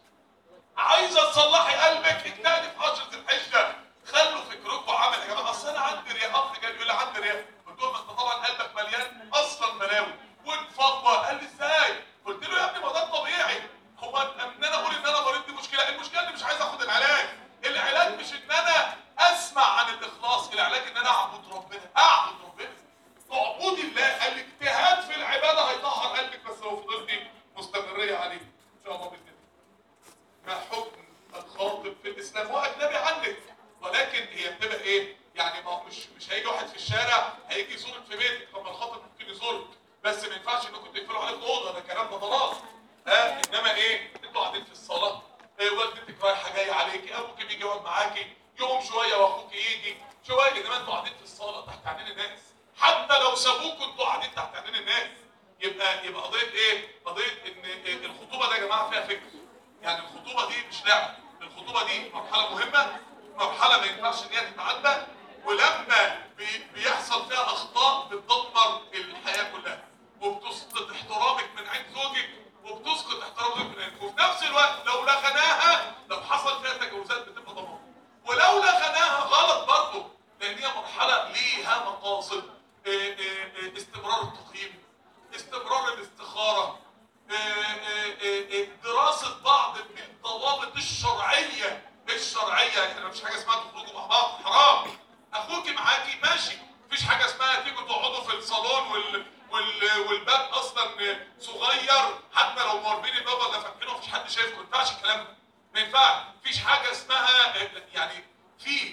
عايزة تصلحي قلبك اجتهدي في عشرة الحجة خلوا فكركم عمل يا جماعة اصل انا عندي رياء اخ جاي يقول لي عندي رياء قلت له ما انت طبعا قلبك مليان اصلا بلاوي وانفضة قال لي ازاي؟ قلت له يا ابني ما ده الطبيعي هو ان انا اقول ان انا مريض دي مشكلة المشكلة اني مش عايز اخد العلاج العلاج مش ان انا اسمع عن الاخلاص العلاج ان انا اعبد ربنا اعبد ربنا تعبدي الله الاجتهاد في العباده هيطهر قلبك بس لو فضلتي مستمريه عليه ان شاء الله باذن الله ما حكم الخاطب في الاسلام هو اجنبي عنك ولكن هي بتبقى ايه يعني ما هو مش مش هيجي واحد في الشارع هيجي يزورك في بيتك طب ما الخاطب ممكن يزورك بس ما ينفعش انكم تقفلوا عليك اوضه ده كلام ده ضلال ها انما ايه انتوا قاعدين في الصلاه إيه والدتك رايحه جايه عليكي ابوك بيجي يقعد معاكي يوم شويه واخوك يجي شويه انما انتوا قاعدين في الصلاه تحت عينين الناس حتى لو سابوكوا انتوا قاعدين تحت عينين الناس يبقى يبقى قضيه ايه؟ قضيه ان إيه الخطوبه ده يا جماعه فيها فكر يعني الخطوبه دي مش لعبه الخطوبه دي مرحله مهمه مرحله ما ينفعش ان هي تتعدى ولما بي- بيحصل فيها اخطاء بتدمر الحياه كلها وبتسقط احترامك من عند زوجك وبتسقط احترام زوجك من عندك وفي نفس الوقت لو لغناها لو حصل فيها تجاوزات بتبقى دمار ولو لغناها غلط برضه لان هي مرحله ليها مقاصد إيه إيه إيه استمرار التقييم استمرار الاستخاره إيه إيه إيه إيه دراسه بعض من الضوابط الشرعيه الشرعيه احنا مفيش حاجه اسمها تخرجوا مع بعض حرام اخوك معاكي ماشي مفيش حاجه اسمها تيجوا تقعدوا في الصالون وال وال والباب اصلا صغير حتى لو موربين الباب ولا فاتحينه مفيش حد شايفكم ما ينفعش الكلام ده ما ينفعش مفيش حاجه اسمها يعني في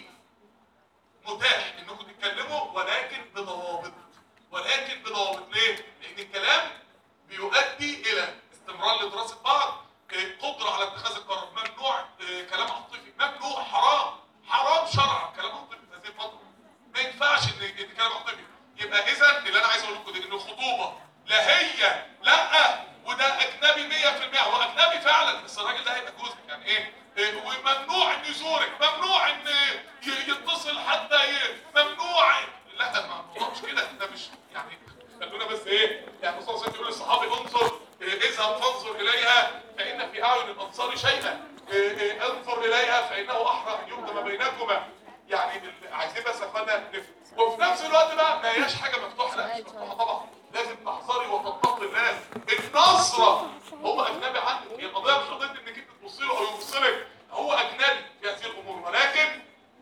متاح انكم تتكلموا ولكن بضوابط ولكن بضوابط ليه؟ لان الكلام بيؤدي الى استمرار لدراسه بعض آه، قدره على اتخاذ القرار ممنوع آه، كلام عاطفي ممنوع حرام حرام شرعا كلام عاطفي في هذه الفتره ما ينفعش ان ان كلام عاطفي يبقى اذا اللي انا عايز اقول لكم ده ان الخطوبه لا هي لا وده اجنبي 100% هو اجنبي فعلا بس الراجل ده هيبقى جوزك يعني ايه؟ إيه، وممنوع ان يزورك ممنوع ان ي- يتصل حتى ي- ممنوع لا ما الموضوع مش كده ده مش يعني خلونا بس ايه يعني الرسول صلى الله عليه وسلم يقول للصحابي انظر إيه، اذهب فانظر اليها فان في اعين الانصار شيئا إيه، إيه، انظر اليها فانه احرى ان يقدم بينكما يعني ال- عايزين بس يا اخوانا نفهم وفي نفس الوقت بقى ما هياش حاجه مفتوحه لا مش مفتوحه طبعا لازم تحذري وتتقي الله النصره هو اجنبي عنك هي القضيه مش قضيه انك انت تبصي له او يبص لك هو اجنبي في هذه الامور ولكن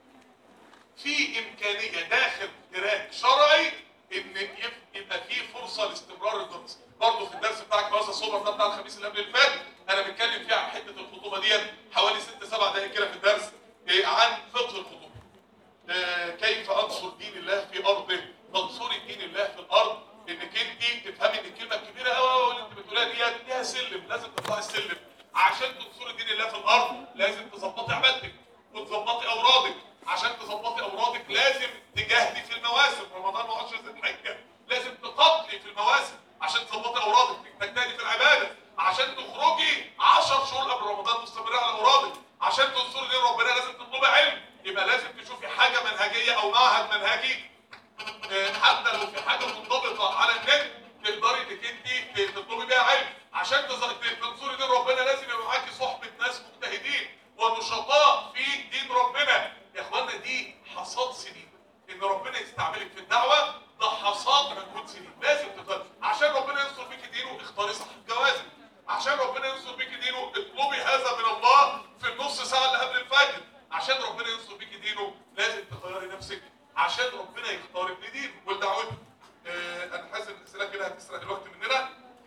في امكانيه داخل تراك شرعي ان يف- يبقى في فرصه لاستمرار الدراسه برضه في الدرس بتاعك بس الصبر ده بتاع الخميس اللي قبل اللي فات انا بتكلم فيه عن حته الخطوبه ديت حوالي ست سبع دقائق كده في الدرس إيه، عن فقه الخطوبه آه، كيف انصر دين الله في ارضه تنصري دين الله في الارض انك انت تفهمي ان الكلمه الكبيره قوي اللي انت بتقولها ديت ليها سلم لازم تطلعي السلم عشان تنصري دين الله في الارض لازم تظبطي عبادتك وتظبطي اورادك عشان تظبطي اورادك لازم تجاهدي في المواسم رمضان وعشر ذي الحجه لازم تقاتلي في المواسم عشان تظبطي اورادك تجتهدي في العباده عشان تخرجي 10 شهور قبل رمضان مستمره على اورادك عشان تنصري دين ربنا لازم تطلبي علم يبقى لازم تشوفي حاجه منهجيه او معهد منهجي آه، حتى لو في حاجه منضبطه على النت تقدري انك انت تطلبي بيها علم عشان تز- تنصري دين ربنا لازم يبقى معاكي صحبه ناس مجتهدين ونشطاء في دين ربنا يا اخوانا دي حصاد سنين ان ربنا يستعملك في الدعوه ده حصاد مجهود سنين لازم تختاري عشان ربنا ينصر بيك دينه اختاري صح جوازك عشان ربنا ينصر بيك دينه اطلبي هذا من الله في النص ساعه اللي قبل الفجر عشان ربنا ينصر بيك دينه لازم تغيري نفسك عشان ربنا يختارك لدينه ولدعوته آه انا حاسس ان الاسئله كده هتسرق الوقت مننا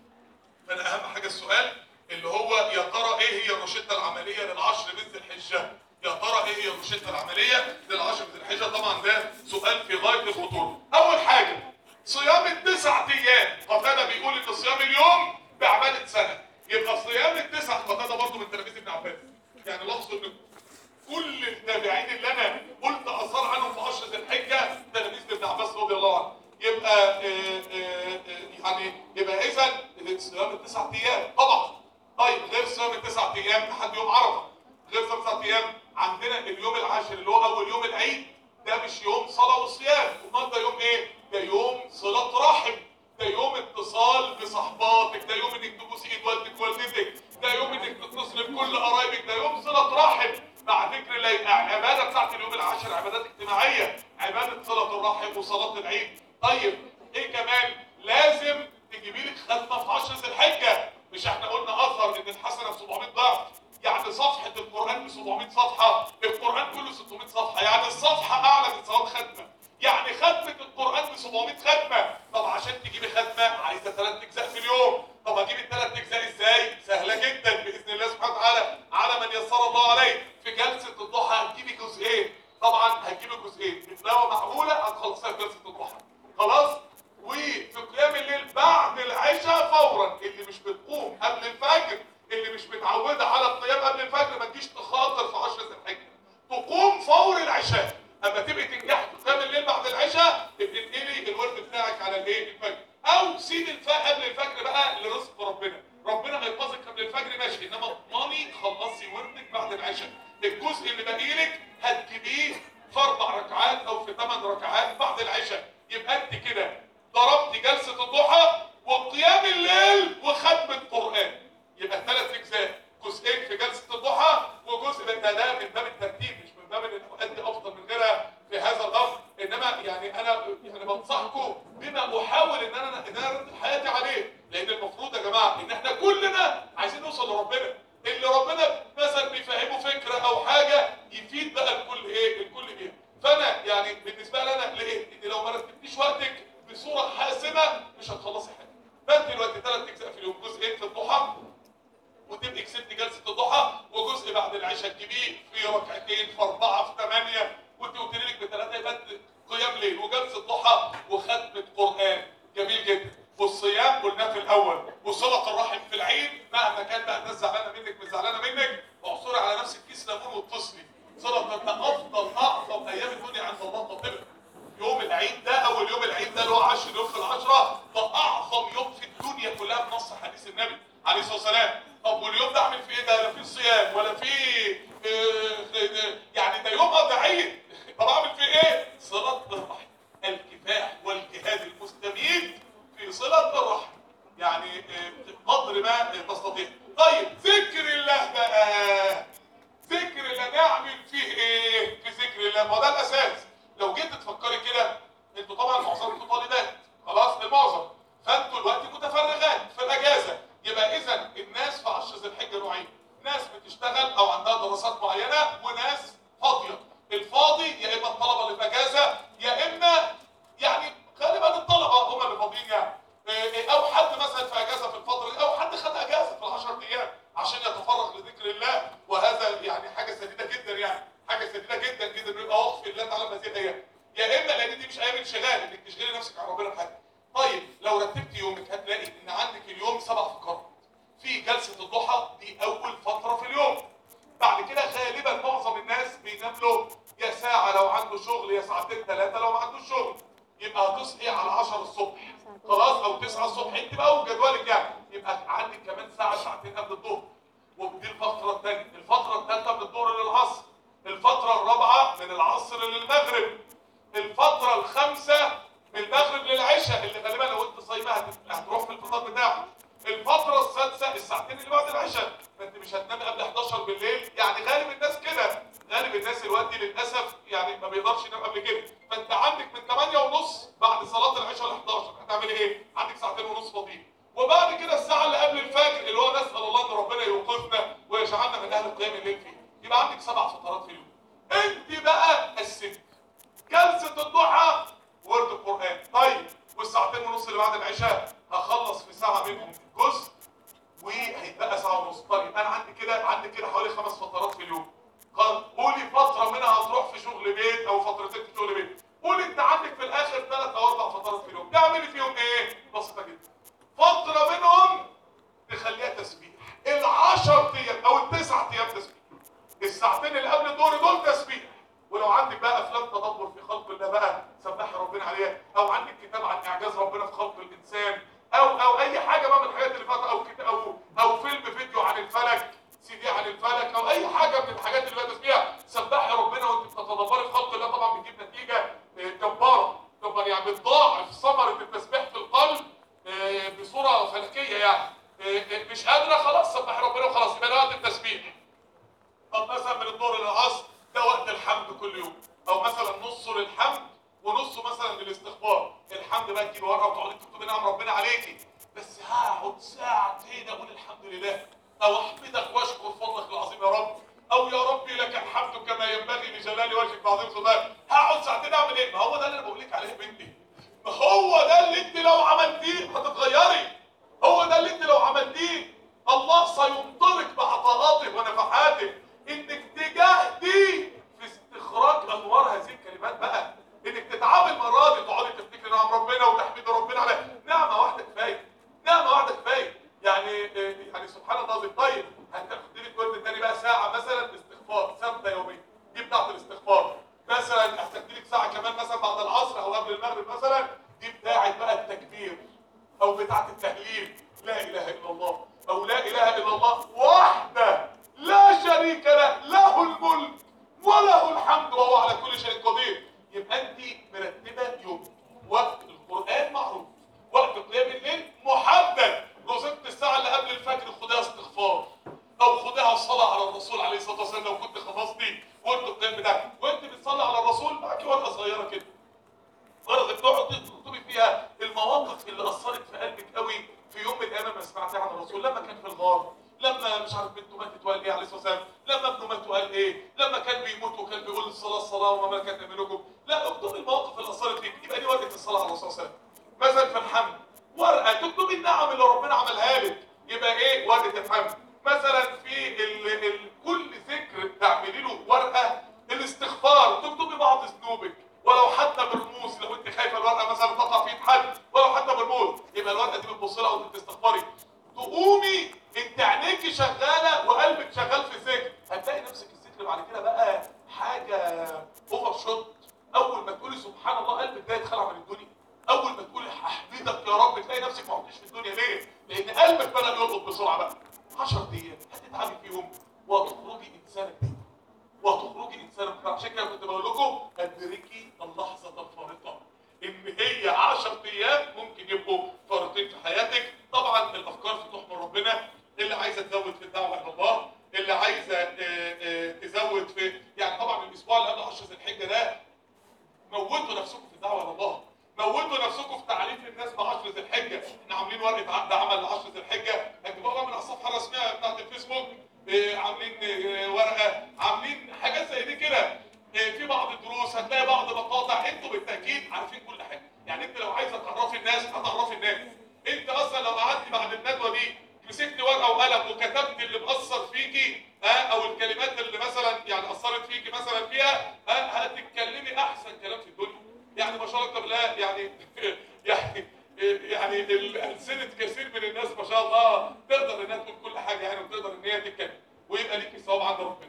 فانا اهم حاجه السؤال اللي هو يا ترى ايه هي الروشته العمليه للعشر من ذي الحجه يا ترى ايه هي الروشته العمليه للعشر من ذي الحجه طبعا ده سؤال في غايه الخطوره اول حاجه صيام التسع ايام قتاده بيقول ان صيام اليوم بعباده سنه يبقى صيام التسع قتاده برضه من تلاميذ ابن عباس يعني لاحظوا ان كل التابعين اللي انا قلت اثار عنهم في عشر ذي الحجه تلاميذ ابن عباس رضي الله عنه يبقى آه، آه، آه، يعني يبقى اذا صيام التسع ايام طبعا طيب غير صيام التسع ايام لحد يوم عرفه غير صيام التسع ايام عندنا اليوم العاشر اللي هو اول يوم العيد ده مش يوم صلاه وصيام امال ده يوم ايه؟ ده يوم صله رحم ده يوم اتصال بصحباتك ده يوم انك تبوس ايد والدك ووالدتك ده يوم انك تتصل بكل قرايبك ده يوم صله رحم مع ذكر الله العباده بتاعت اليوم العاشر عبادات اجتماعيه عباده صله الرحم وصلاه العيد طيب ايه كمان لازم تجيبي لك ختمه في 10 ذي الحجه مش احنا قلنا اثر ان الحسنه ب 700 ضعف يعني صفحه القران ب 700 صفحه القران كله 600 صفحه يعني الصفحه اعلى من ثواب ختمه يعني ختمه القران ب 700 ختمه طب عشان تجيبي ختمه عايزه ثلاث اجزاء في اليوم طب اجيب الثلاث اجزاء ازاي سهله جدا باذن الله سبحانه وتعالى على من يسر الله عليه في جلسه الضحى هتجيبي جزئين طبعا هتجيبي جزئين بتلاوه معقوله هتخلصيها في جلسه الضحى خلاص وفي قيام الليل بعد العشاء فورا اللي مش بتقوم قبل الفجر اللي مش متعوده على القيام قبل الفجر ما تجيش تخاطر في 10 ذي الحجه تقوم فور العشاء اما تبقي تنجحي في قيام الليل بعد العشاء بتنقلي الورد بتاعك على الايه الفجر او سيب الفجر قبل الفجر بقى لرزق ربنا ربنا هينقذك قبل الفجر ماشي انما اضمني خلصي وردك بعد العشاء الجزء اللي باقي لك هتجيبيه في اربع ركعات او في ثمان انا يعني بنصحكم بما احاول ان انا ان انا ارتب حياتي عليه لان المفروض يا جماعه ان احنا كلنا عايزين نوصل لربنا اللي ربنا مثلا بيفهمه فكره او حاجه يفيد بقى الكل ايه الكل بيها فانا يعني بالنسبه لي انا لقيت ان لو ما رتبتيش وقتك بصوره حاسمه مش هتخلصي حاجه فانت دلوقتي ثلاث اجزاء في اليوم جزئين في الضحى وتبقي كسبت جلسه الضحى وجزء بعد العشاء تجيبيه في ركعتين في اربعه في ثمانيه وانت قلت لك بثلاثه يبقى أنت قيام ليل وجلسه ضحى وختمه قران جميل جدا والصيام قلناه في الاول وصله الرحم في العيد مهما كان بقى الناس زعلانه منك مش زعلانه منك اعصري على نفسك كيس ليمون واتصلي صله ده افضل اعظم ايام الدنيا عند الله قاطبه يوم العيد ده اول يوم العيد ده اللي هو 10 يوم في العشره ده اعظم يوم في الدنيا كلها بنص حديث النبي عليه الصلاه والسلام طب واليوم ده اعمل فيه ايه ده لا فيه صيام ولا فيه آه، يعني ده يوم قضى عيد طب اعمل فيه ايه صله الرحم الكفاح والجهاد المستميت في صله الرحم يعني آه، قدر ما تستطيع طيب ذكر الله بقى ذكر الله نعمل فيه ايه في ذكر الله ما هو ده الاساس لو جيت تفكري كده انتوا طبعا معظمكم طالبات خلاص المعظم فانتوا دلوقتي متفرغات في الاجازه يبقى اذا الناس في عشر ذي الحجه نوعين ناس بتشتغل او عندها دراسات معينه وناس فاضيه الفاضي يا اما الطلبه اللي في اجازه يا اما يعني غالبا الطلبه هم اللي فاضيين يعني إيه، او حد مثلا في اجازه في الفتره دي او حد خد اجازه في العشر ايام عشان يتفرغ لذكر الله وهذا يعني حاجه سديده جدا يعني حاجه سديده جدا جدا انه يبقى وقف لله تعالى في هذه الايام يا اما لان دي مش ايام انشغال انك تشغلي نفسك عن ربنا بحاجه طيب لو رتبت يومك هتلاقي ان عندك اليوم سبع فقرات في جلسه الضحى دي اول فتره في اليوم بعد كده غالبا معظم الناس بينام له يا ساعه لو عنده شغل يا ساعتين ثلاثه لو ما عندوش شغل يبقى هتصحي على 10 الصبح خلاص او 9 الصبح انت بقى وجدولك يعني يبقى عندك كمان ساعه ساعتين قبل الظهر ودي الفتره الثانيه الفتره الثالثه من الظهر للعصر الفتره الرابعه من العصر للمغرب الفتره الخامسه من المغرب للعشاء اللي غالبا لو انت صايمه هت- هتروح في الفطار بتاعك الفتره السادسه الساعتين اللي بعد العشاء فانت مش هتنامي قبل 11 بالليل يعني غالب الناس كده غالب الناس دلوقتي للاسف يعني ما بيقدرش ينام قبل كده فانت عندك من 8 ونص بعد صلاه العشاء ل 11 هتعمل ايه عندك ساعتين ونص فاضيين وبعد كده الساعه اللي قبل الفجر اللي هو نسال الله ان ربنا يوقفنا ويجعلنا من اهل قيام الليل فيه يبقى عندك سبع فترات في اليوم انت بقى قسمت جلسه الضحى ورد القران طيب والساعتين ونص اللي بعد العشاء هخلص في ساعه منهم جزء وهيتبقى ساعه ونص طيب انا عندي كده عندي كده حوالي خمس فترات في اليوم قال قولي فتره منها هتروح في شغل بيت او فترتين في شغل بيت قولي انت عندك في الاخر ثلاث او اربع فترات في اليوم تعملي فيهم ايه بسيطه جدا فتره منهم تخليها تسبيح العشر ايام او التسع ايام تسبيح الساعتين اللي قبل الظهر دول تسبيح ولو عندك بقى افلام تدبر في خلق الله بقى سبحي ربنا عليها او عندك كتاب عن اعجاز ربنا في خلق الانسان او او اي حاجه بقى من الحاجات اللي فاتت او كتاب او او فيلم فيديو عن الفلك سي دي عن الفلك او اي حاجه من الحاجات اللي فيها تسبيح سبحي ربنا وانت بتتدبري في خلق الله طبعا بتجيب نتيجه آه، جباره جبار يعني بتضاعف ثمره التسبيح في القلب آه، بصوره فلكيه يعني آه، آه، مش قادره خلاص سبحي ربنا وخلاص يبقى ده وقت التسبيح طب مثلا من الظهر للعصر ده وقت الحمد كل يوم او مثلا نصه للحمد ونصه مثلا للاستغفار الحمد بقى تجيب ورقه وتقعدي تكتبي نعم ربنا عليكي بس هقعد ساعتين اقول الحمد لله او احمدك واشكر فضلك العظيم يا رب او يا ربي لك الحمد كما ينبغي لجلال وجهك وعظيم سلطانك هقعد ساعتين اعمل ايه ما هو ده اللي انا بقول لك عليه يا بنتي ما هو ده اللي انت لو عملتيه هتتغيري هو ده اللي انت لو عملتيه الله سيمطرك بعطاءاته ونفحاته انك تجاهدي في استخراج انوار هذه الكلمات بقى انك تتعامل مرة دي تقعدي تفتكري نعم ربنا وتحميد ربنا عليها نعمة واحدة كفاية نعمة واحدة كفاية يعني اه، يعني سبحان الله العظيم طيب هتاخدي لك ورد تاني بقى ساعة مثلا استغفار ثابتة يوميا دي بتاعت الاستغفار مثلا هتاخدي لك ساعة كمان مثلا بعد العصر او قبل المغرب مثلا دي بتاعت بقى التكبير او بتاعت التهليل لا اله الا الله او لا اله الا الله وحده لا شريك له له الملك وله الحمد وهو على كل شيء قدير يبقى انت مرتبه يوم وقت القران معروف وقت قيام الليل محدد رزقت الساعه اللي قبل الفجر خدها استغفار او خدها صلاه على الرسول عليه الصلاه والسلام لو كنت خلصتي ورد القيام بتاعك وانت بتصلي على الرسول معاكي ورقه صغيره كده ورقه كاتب منكم لا اكتب المواقف اللي اثرت فيك يبقى دي ورقه الصلاه على الرسول صلى الله عليه وسلم مثلا في الحمد ورقه تكتب النعم اللي ربنا عملها لك يبقى ايه ورقه الحمد مثلا في ال ال كل ذكر تعملي له ورقه الاستغفار تكتبي بعض ذنوبك ولو حتى برموز لو انت خايفه الورقه مثلا تقع في ايد حد ولو حتى برموز يبقى الورقه دي بتبص لها وانت بتستغفري تقومي انت عينيكي شغاله وقلبك شغال في الذكر هتلاقي نفسك الذكر بعد كده بقى حاجه اوفر شوت اول ما تقولي سبحان الله قلبك ده يتخلع من الدنيا اول ما تقولي احمدك يا رب تلاقي نفسك ما عدتش في الدنيا ليه لان قلبك بدا يلقط بسرعه بقى 10 ايام هتتعبي فيهم وهتخرجي انسانه جديده وهتخرجي انسانه مختلفه عشان كده كنت بقول لكم ادركي اللحظه الفارقه ان هي 10 ايام ممكن يبقوا فارقين في حياتك طبعا الافكار فتوح من ربنا اللي عايزه تزود في الدعوه الى الله اللي عايزه آه، آه، تزود في يعني طبعا الاسبوع اللي قبل 10 ذي الحجه ده موتوا نفسكم في الدعوه الى الله موتوا نفسكم في تعريف الناس ب 10 ذي الحجه احنا عاملين ورقه عقد عمل ل 10 ذي الحجه هتبقى من على الصفحه الرسميه بتاعت الفيسبوك آه، عاملين آه، ورقه عاملين حاجات زي دي كده آه، في بعض الدروس هتلاقي بعض مقاطع انتوا بالتاكيد عارفين كل حاجه يعني انت لو عايزه تعرفي الناس هتعرفي الناس انت اصلا لو قعدتي بعد الندوه دي مسكت ورقه وقلم وكتبت اللي مأثر فيكي ها او الكلمات اللي مثلا يعني اثرت فيكي مثلا فيها ها هتتكلمي احسن كلام في الدنيا يعني ما شاء الله بالله يعني يعني يعني السنة كثير من الناس ما شاء الله تقدر انها تقول كل حاجه يعني وتقدر ان هي تتكلم ويبقى ليكي ثواب عند ربنا.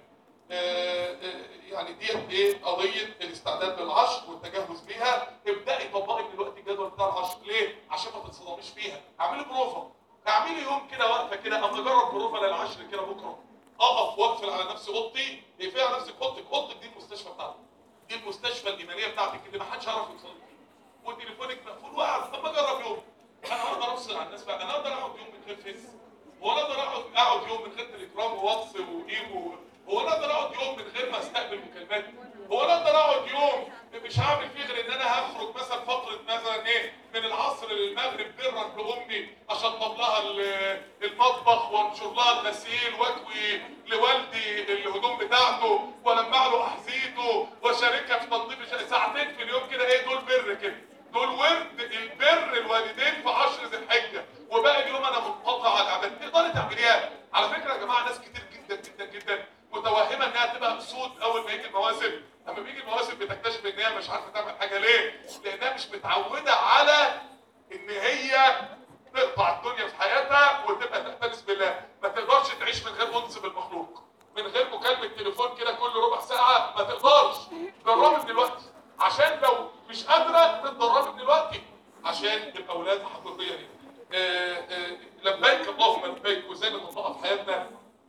آه، آه، يعني ديت ايه قضيه الاستعداد للعشر والتجهز بيها ابداي طبقي من الوقت الجدول بتاع العشر ليه؟ عشان ما تتصدميش فيها اعملي بروفه اعملي يوم كده وقفه كده اما اجرب بروفه للعشر كده بكره اقف واقفل على نفسي اوضتي اقفلي على نفسك اوضتك اوضتك دي المستشفى بتاعتك دي المستشفى الايمانيه بتاعتك اللي ما حدش يعرف يوصل لك وتليفونك مقفول وقاعد اما اجرب يوم انا اقدر افصل عن الناس بقى انا اقدر اقعد يوم من غير فيس هو انا اقدر اقعد اقعد يوم من غير تليجرام وواتس وايمو هو انا اقدر اقعد يوم من غير ما استقبل مكالمات هو انا اقدر اقعد يوم مش هعمل فيه غير ان انا هخرج مثلا فتره مثلا ايه من العصر للمغرب برا لامي اشطب لها ال- المطبخ وانشر لها الغسيل واكوي لوالدي الهدوم بتاعته والمع له احذيته واشاركها في تنظيف الش- ساعتين في اليوم كده ايه دول بر كده دول ورد البر الوالدين في عشر ذي الحجه وباقي اليوم انا منقطع على العبادة تقدري تعمليها على فكره يا جماعه ناس كتير جدا جدا جدا متوهمه انها تبقى مبسوط اول ما يجي المواسم لما بيجي المواسم بتكتشف ان هي مش عارفه تعمل حاجه ليه؟ لانها مش متعوده على ان هي تقطع الدنيا في حياتها وتبقى تأتنس بالله ما تقدرش تعيش من غير انس بالمخلوق من غير مكالمه تليفون كده كل ربع ساعه ما تقدرش جربي من دلوقتي عشان لو مش قادره تتدربي من دلوقتي عشان تبقى اولاد حقيقيه لينا آه، آه، لبيك اللهم لبيك وازاي نطبقها في حياتنا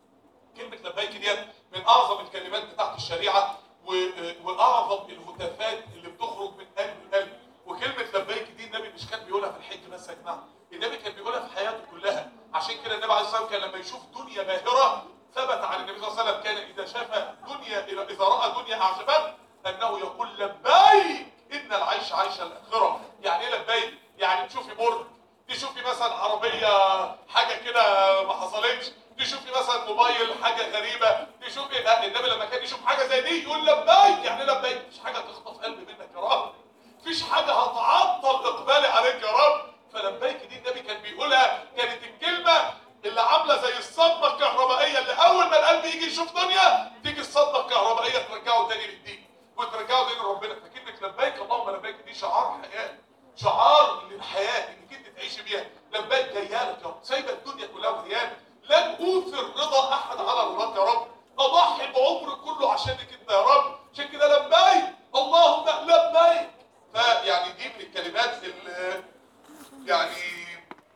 كلمة لبيك ديت من أعظم الكلمات بتاعت الشريعة و- وأعظم الهتافات اللي بتخرج من قلب القلب وكلمة لبيك دي النبي مش كان بيقولها في الحج بس يا جماعة النبي كان بيقولها في حياته كلها عشان كده النبي عليه الصلاة والسلام كان لما يشوف دنيا باهرة ثبت عن النبي صلى الله عليه وسلم كان إذا شاف دنيا إذا رأى دنيا أعجبته أنه يقول لبيك إن العيش عيش الآخرة يعني إيه لبيك؟ يعني تشوفي برد تشوفي مثلا عربية حاجة كده ما حصلتش تشوفي مثلا موبايل حاجة غريبة تشوفي لا النبي لما كان يشوف حاجة زي دي يقول لبيك يعني إيه لبيك مش حاجة تخطف قلبي منك يا رب مفيش حاجة هتعطل إقبالي عليك يا رب فلبيك دي النبي كان بيقولها كانت الكلمة اللي عاملة زي الصدمة الكهربائية اللي أول ما القلب يجي يشوف دنيا تيجي الصدمة الكهربائية ترجعه تاني للدين وترجعه تاني لربنا فكلمة لبيك اللهم لبيك دي شعار حياة شعار للحياة انك انت تعيشي بيها لبيك جايه لك يا رب سايبه الدنيا كلها وهيان لن اوثر رضا احد على رضاك يا رب اضحي بعمري كله عشانك انت يا رب عشان كده لبيك اللهم لبيك فيعني دي من الكلمات اللي يعني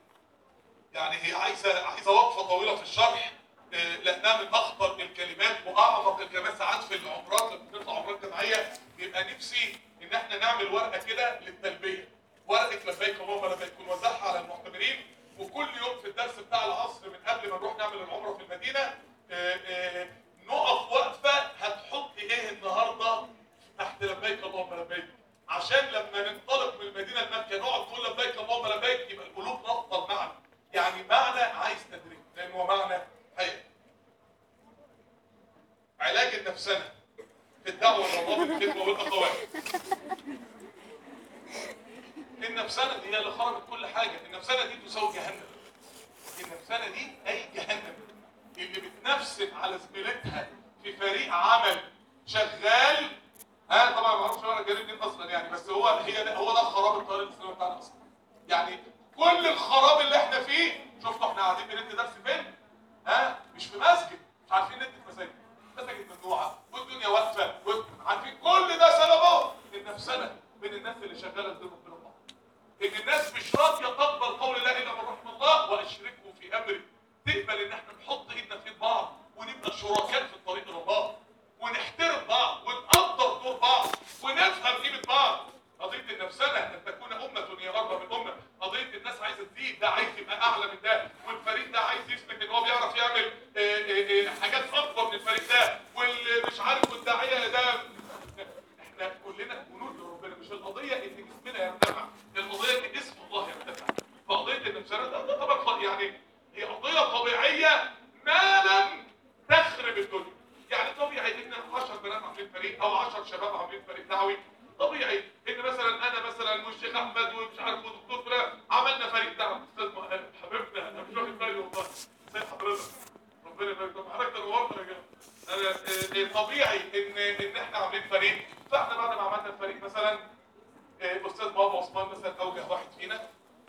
يعني هي عايزه عايزه وقفه طويله في الشرح آه، لانها من اخطر الكلمات واعمق الكلمات ساعات في العمرات لما بنطلع عمرات جماعيه بيبقى نفسي ان احنا نعمل ورقه كده للتلبيه ورقه لبيك اللهم لبيك ونوزعها على المعتمرين وكل يوم في الدرس بتاع العصر من قبل ما نروح نعمل العمره في المدينه آه، آه، نقف وقفه هتحط ايه النهارده تحت لبيك اللهم لبيك عشان لما ننطلق من المدينه لمكه نقعد نقول لبيك اللهم لبيك يبقى القلوب نقطه المعنى يعني معنى عايز تدريب لان هو معنى حقيقي علاج النفسنه في الدعوه الى الله بالخدمه والاخوات هي اللي خربت كل حاجه النفسانه دي تساوي جهنم النفسانه دي اي جهنم اللي بتنفسن على زميلتها في فريق عمل شغال ها طبعا ما اعرفش انا جايب مين اصلا يعني بس هو هي ده هو ده خراب الطريق الاسلامي بتاعنا اصلا يعني كل الخراب اللي احنا فيه شفتوا احنا قاعدين بندي درس فين ها مش في مسجد مش عارفين ندي في مساجد مساجد ممنوعه والدنيا واقفه عارفين كل ده سببه النفسنه من الناس اللي شغاله في ربنا الله ان الناس مش راضيه تقبل قول لا اله الا رحم الله واشركه في امري تقبل ان احنا نحط ايدنا في ايد بعض ونبقى شركاء في الطريق الى الله ونحترم بعض ونقدر دور بعض ونفهم قيمه بعض قضيه النفسنه ان تكون امه هي اربى من امه قضيه الناس عايزه تزيد ده عايز يبقى اعلى من ده والفريق ده عايز يثبت ان هو بيعرف يعمل آه، آه، آه، حاجات اكبر من الفريق ده واللي مش عارف والداعيه ده احنا كلنا جنود لربنا مش القضيه ان جسمنا يرتفع القضيه ان اسم الله يرتفع فقضيه النفسانه ده, ده طبعا خ- يعني هي قضيه طبيعيه ما لم تخرب الدنيا يعني طبيعي ان 10 بنات عاملين فريق او 10 شباب عاملين فريق دعوي طبيعي ان مثلا انا مثلا والشيخ احمد ومش عارف ودكتور فلان عملنا فريق دعوي استاذ مهاب حبيبنا انا مش واخد بالي والله ازي حضرتك ربنا يبارك طب حضرتك نورنا يا جماعه انا آه، آه، طبيعي ان ان احنا عاملين فريق فاحنا بعد ما عملنا الفريق مثلا آه، استاذ بابا عثمان مثلا اوجه واحد فينا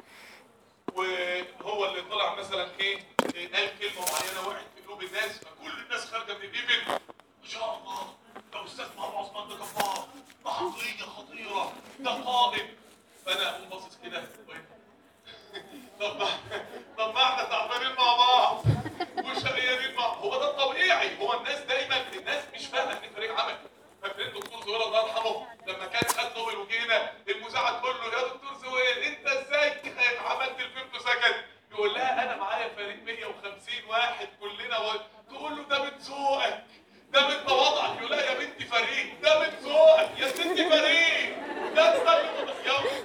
وهو اللي طلع مثلا ايه آه، قال كلمه معينه وقعت في قلوب الناس فكل الناس خارجه من الايفنت ما شاء الله ده استاذ بابا عثمان ده جبار ده عقليه خطيره ده قائد فانا اقوم باصص كده طب ما طب ما احنا تعبانين مع بعض وشقيانين مع هو ده الطبيعي هو الناس دايما الناس مش فاهمه ان فريق عمل فاكرين دكتور زويل الله يرحمه لما كان خد نوبل وجينا المذيعه تقول له يا دكتور زويل انت ازاي عملت الفيمتو سكند يقول لها انا معايا فريق 150 واحد كلنا و... تقول له ده من ذوقك ده من تواضعك يقول لها يا بنتي فريق ده من ذوقك يا ستي فريق ده انت يا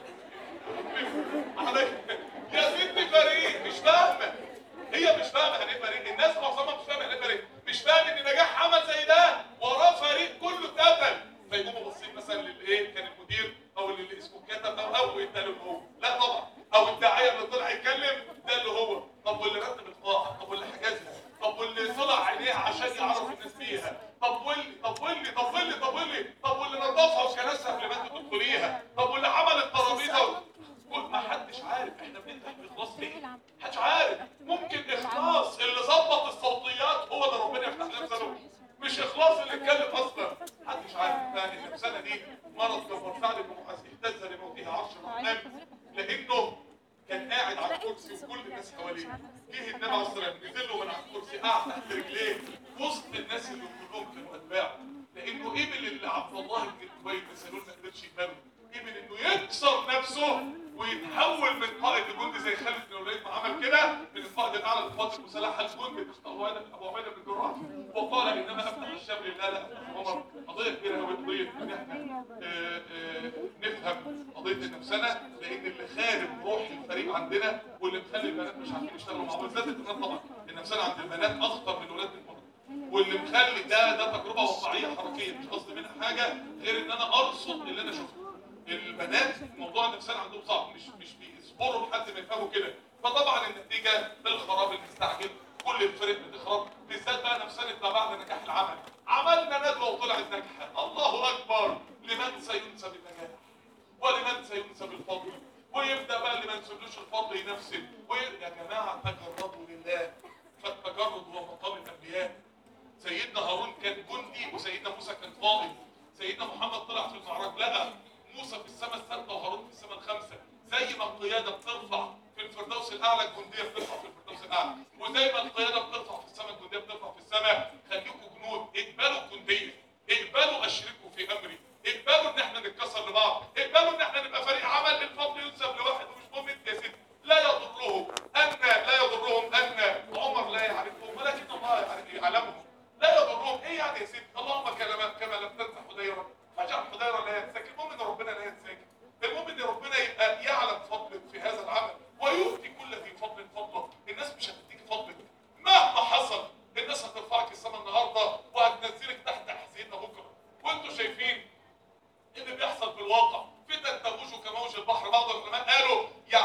عليك يا ستي فريق مش فاهمه هي مش فاهمه يعني ايه فريق الناس معظمها مش فاهمه يعني ايه فريق مش فاهم ان نجاح عمل زي ده وراه فريق كله اتقتل فيقوموا باصين مثلا للايه كان المدير او اللي اسمه كتب او او ده اللي هو لا طبعا او الداعيه اللي طلع يتكلم ده اللي هو طب واللي رتب القاعه طب واللي حجزها طب واللي طلع عينيها عشان يعرف الناس بيها طب واللي طب واللي طب واللي طب واللي طب واللي نظفها وكنسها قبل ما انت تدخليها طب واللي عمل الترابيزه ما حدش عارف احنا بنفتح باخلاص ليه؟ محدش عارف ممكن اخلاص اللي ظبط الصوتيات هو اللي ربنا يفتح لنا بسببه مش اخلاص اللي اتكلم اصلا محدش عارف بقى ان السنه دي مرض جبار سعد بن معاذ اهتز لموته عرش الرحمن لانه كان قاعد على الكرسي وكل الناس حواليه جه النبي عليه الصلاه والسلام نزل له من على الكرسي قعد تحت رجليه وسط الناس اللي كلهم كانوا اتباعه لانه قبل اللي عبد الله بن ابي بن سلول ما قدرش يقبله قبل انه يكسر نفسه ويتحول من قائد لجندي زي خالد بن الوليد ما عمل كده من القائد الاعلى للقوات المسلحه لجندي ابو عبيده ابو عبيده بن الجراح وقال انما افتح الشام لله لا افتح عمر قضيه كبيره قوي قضيه ان احنا آه، آه، نفهم قضيه النفسنه لان اللي خارب روح الفريق عندنا واللي مخلي البنات مش عارفين يشتغلوا مع بعض بالذات البنات طبعا النفسنه عند البنات اخطر من ولاد المرض واللي مخلي ده ده تجربه واقعيه حركيه مش قصدي منها حاجه غير ان انا ارصد اللي انا شفته البنات موضوع النفسان عندهم صعب مش مش بيصبروا لحد ما يفهموا كده فطبعا النتيجه الخراب المستعجل كل الفرق بتخرب بالذات بقى نفسنا ما بعد نجاح العمل عملنا ندوه وطلعت ناجحه الله اكبر لمن سينسب النجاح ولمن سينسب الفضل ويبدا بقى اللي ما ينسبلوش الفضل ينفسد وي- يا جماعه تجردوا لله فالتجرد هو مقام الانبياء سيدنا هارون كان جندي وسيدنا موسى كان قائد سيدنا محمد طلع في المعركه لقى موسى في السماء السادسه وهارون في السماء الخامسه زي ما القياده بترفع في الفردوس الاعلى الجنديه بترفع في الفردوس الاعلى وزي ما القياده بترفع في السماء الجنديه بترفع في السماء خليكم جنود اقبلوا الجنديه اقبلوا اشركوا في امري اقبلوا ان احنا نتكسر لبعض اقبلوا ان احنا نبقى فريق عمل الفضل ينسب لواحد ومش مهم انت يا ستي لا يضرهم ان لا يضرهم ان عمر لا يعرفهم ولكن الله يعرف- يعلمهم لا يضرهم ايه يعني يا ستي اللهم كما كما لم تنسى حديرا فاجعل حديرا لا ينساك المهم ان ربنا لا ينساك المهم ان ربنا يبقى يعلم فضلك في هذا العمل ويؤتي كل ذي فضل فضله الناس مش هتديك فضلك مهما حصل الناس هترفعك السما النهارده وهتنزلك تحت حسيننا بكره وانتوا شايفين اللي بيحصل في الواقع فتن تموج كموج البحر بعض العلماء قالوا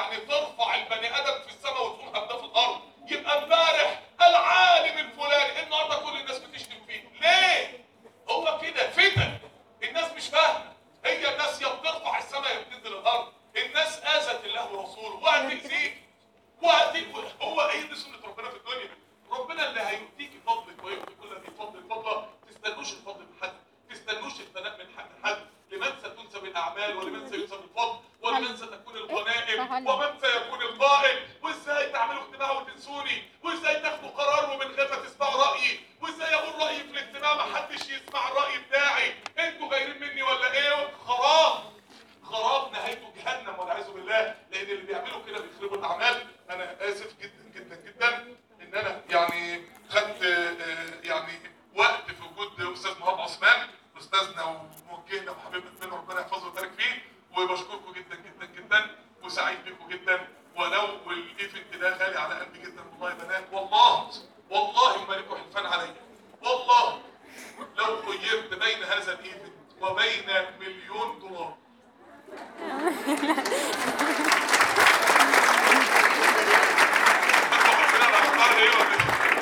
الاعمال ولمن سيكسب الفضل ولمن ستكون الغنائم صحيح. ومن سيكون القائد وازاي تعملوا اجتماع وتنسوني وازاي تاخدوا قرار ومن غير ما تسمعوا رايي وازاي اقول رايي في الاجتماع ما حدش يسمع الراي بتاعي انتوا غايرين مني ولا ايه خراب خراب نهايته جهنم والعياذ بالله لان اللي بيعملوا كده بيخربوا الاعمال انا اسف جدا جدا جدا ان انا يعني خدت آه، يعني وقت في وجود استاذ مهاب عثمان استاذنا وموجهنا وحبيبنا منه ربنا يحفظه ويبارك فيه وبشكركم جدا جدا جدا وسعيد بكم جدا ولو والايفنت ده غالي على قلبي جدا والله يا بنات والله والله ما لكم حلفان عليا والله لو خيرت بين هذا الايفنت وبين مليون دولار اختار ايه ولا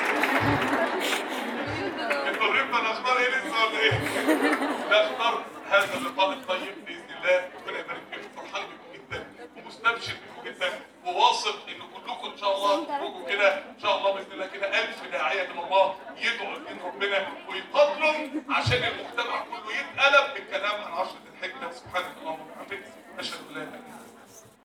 ايه؟ اضطريت انا اختار ايه لسه ولا ايه؟ لا اخترت هذا اللقاء الطيب باذن الله ربنا يبارك فيكم فرحان بكم جدا ومستبشر بكم جدا وواثق ان كلكم ان شاء الله تخرجوا كده ان شاء الله باذن الله كده الف داعيه الى الله يدعوا لدين ربنا ويقاتلوا عشان المجتمع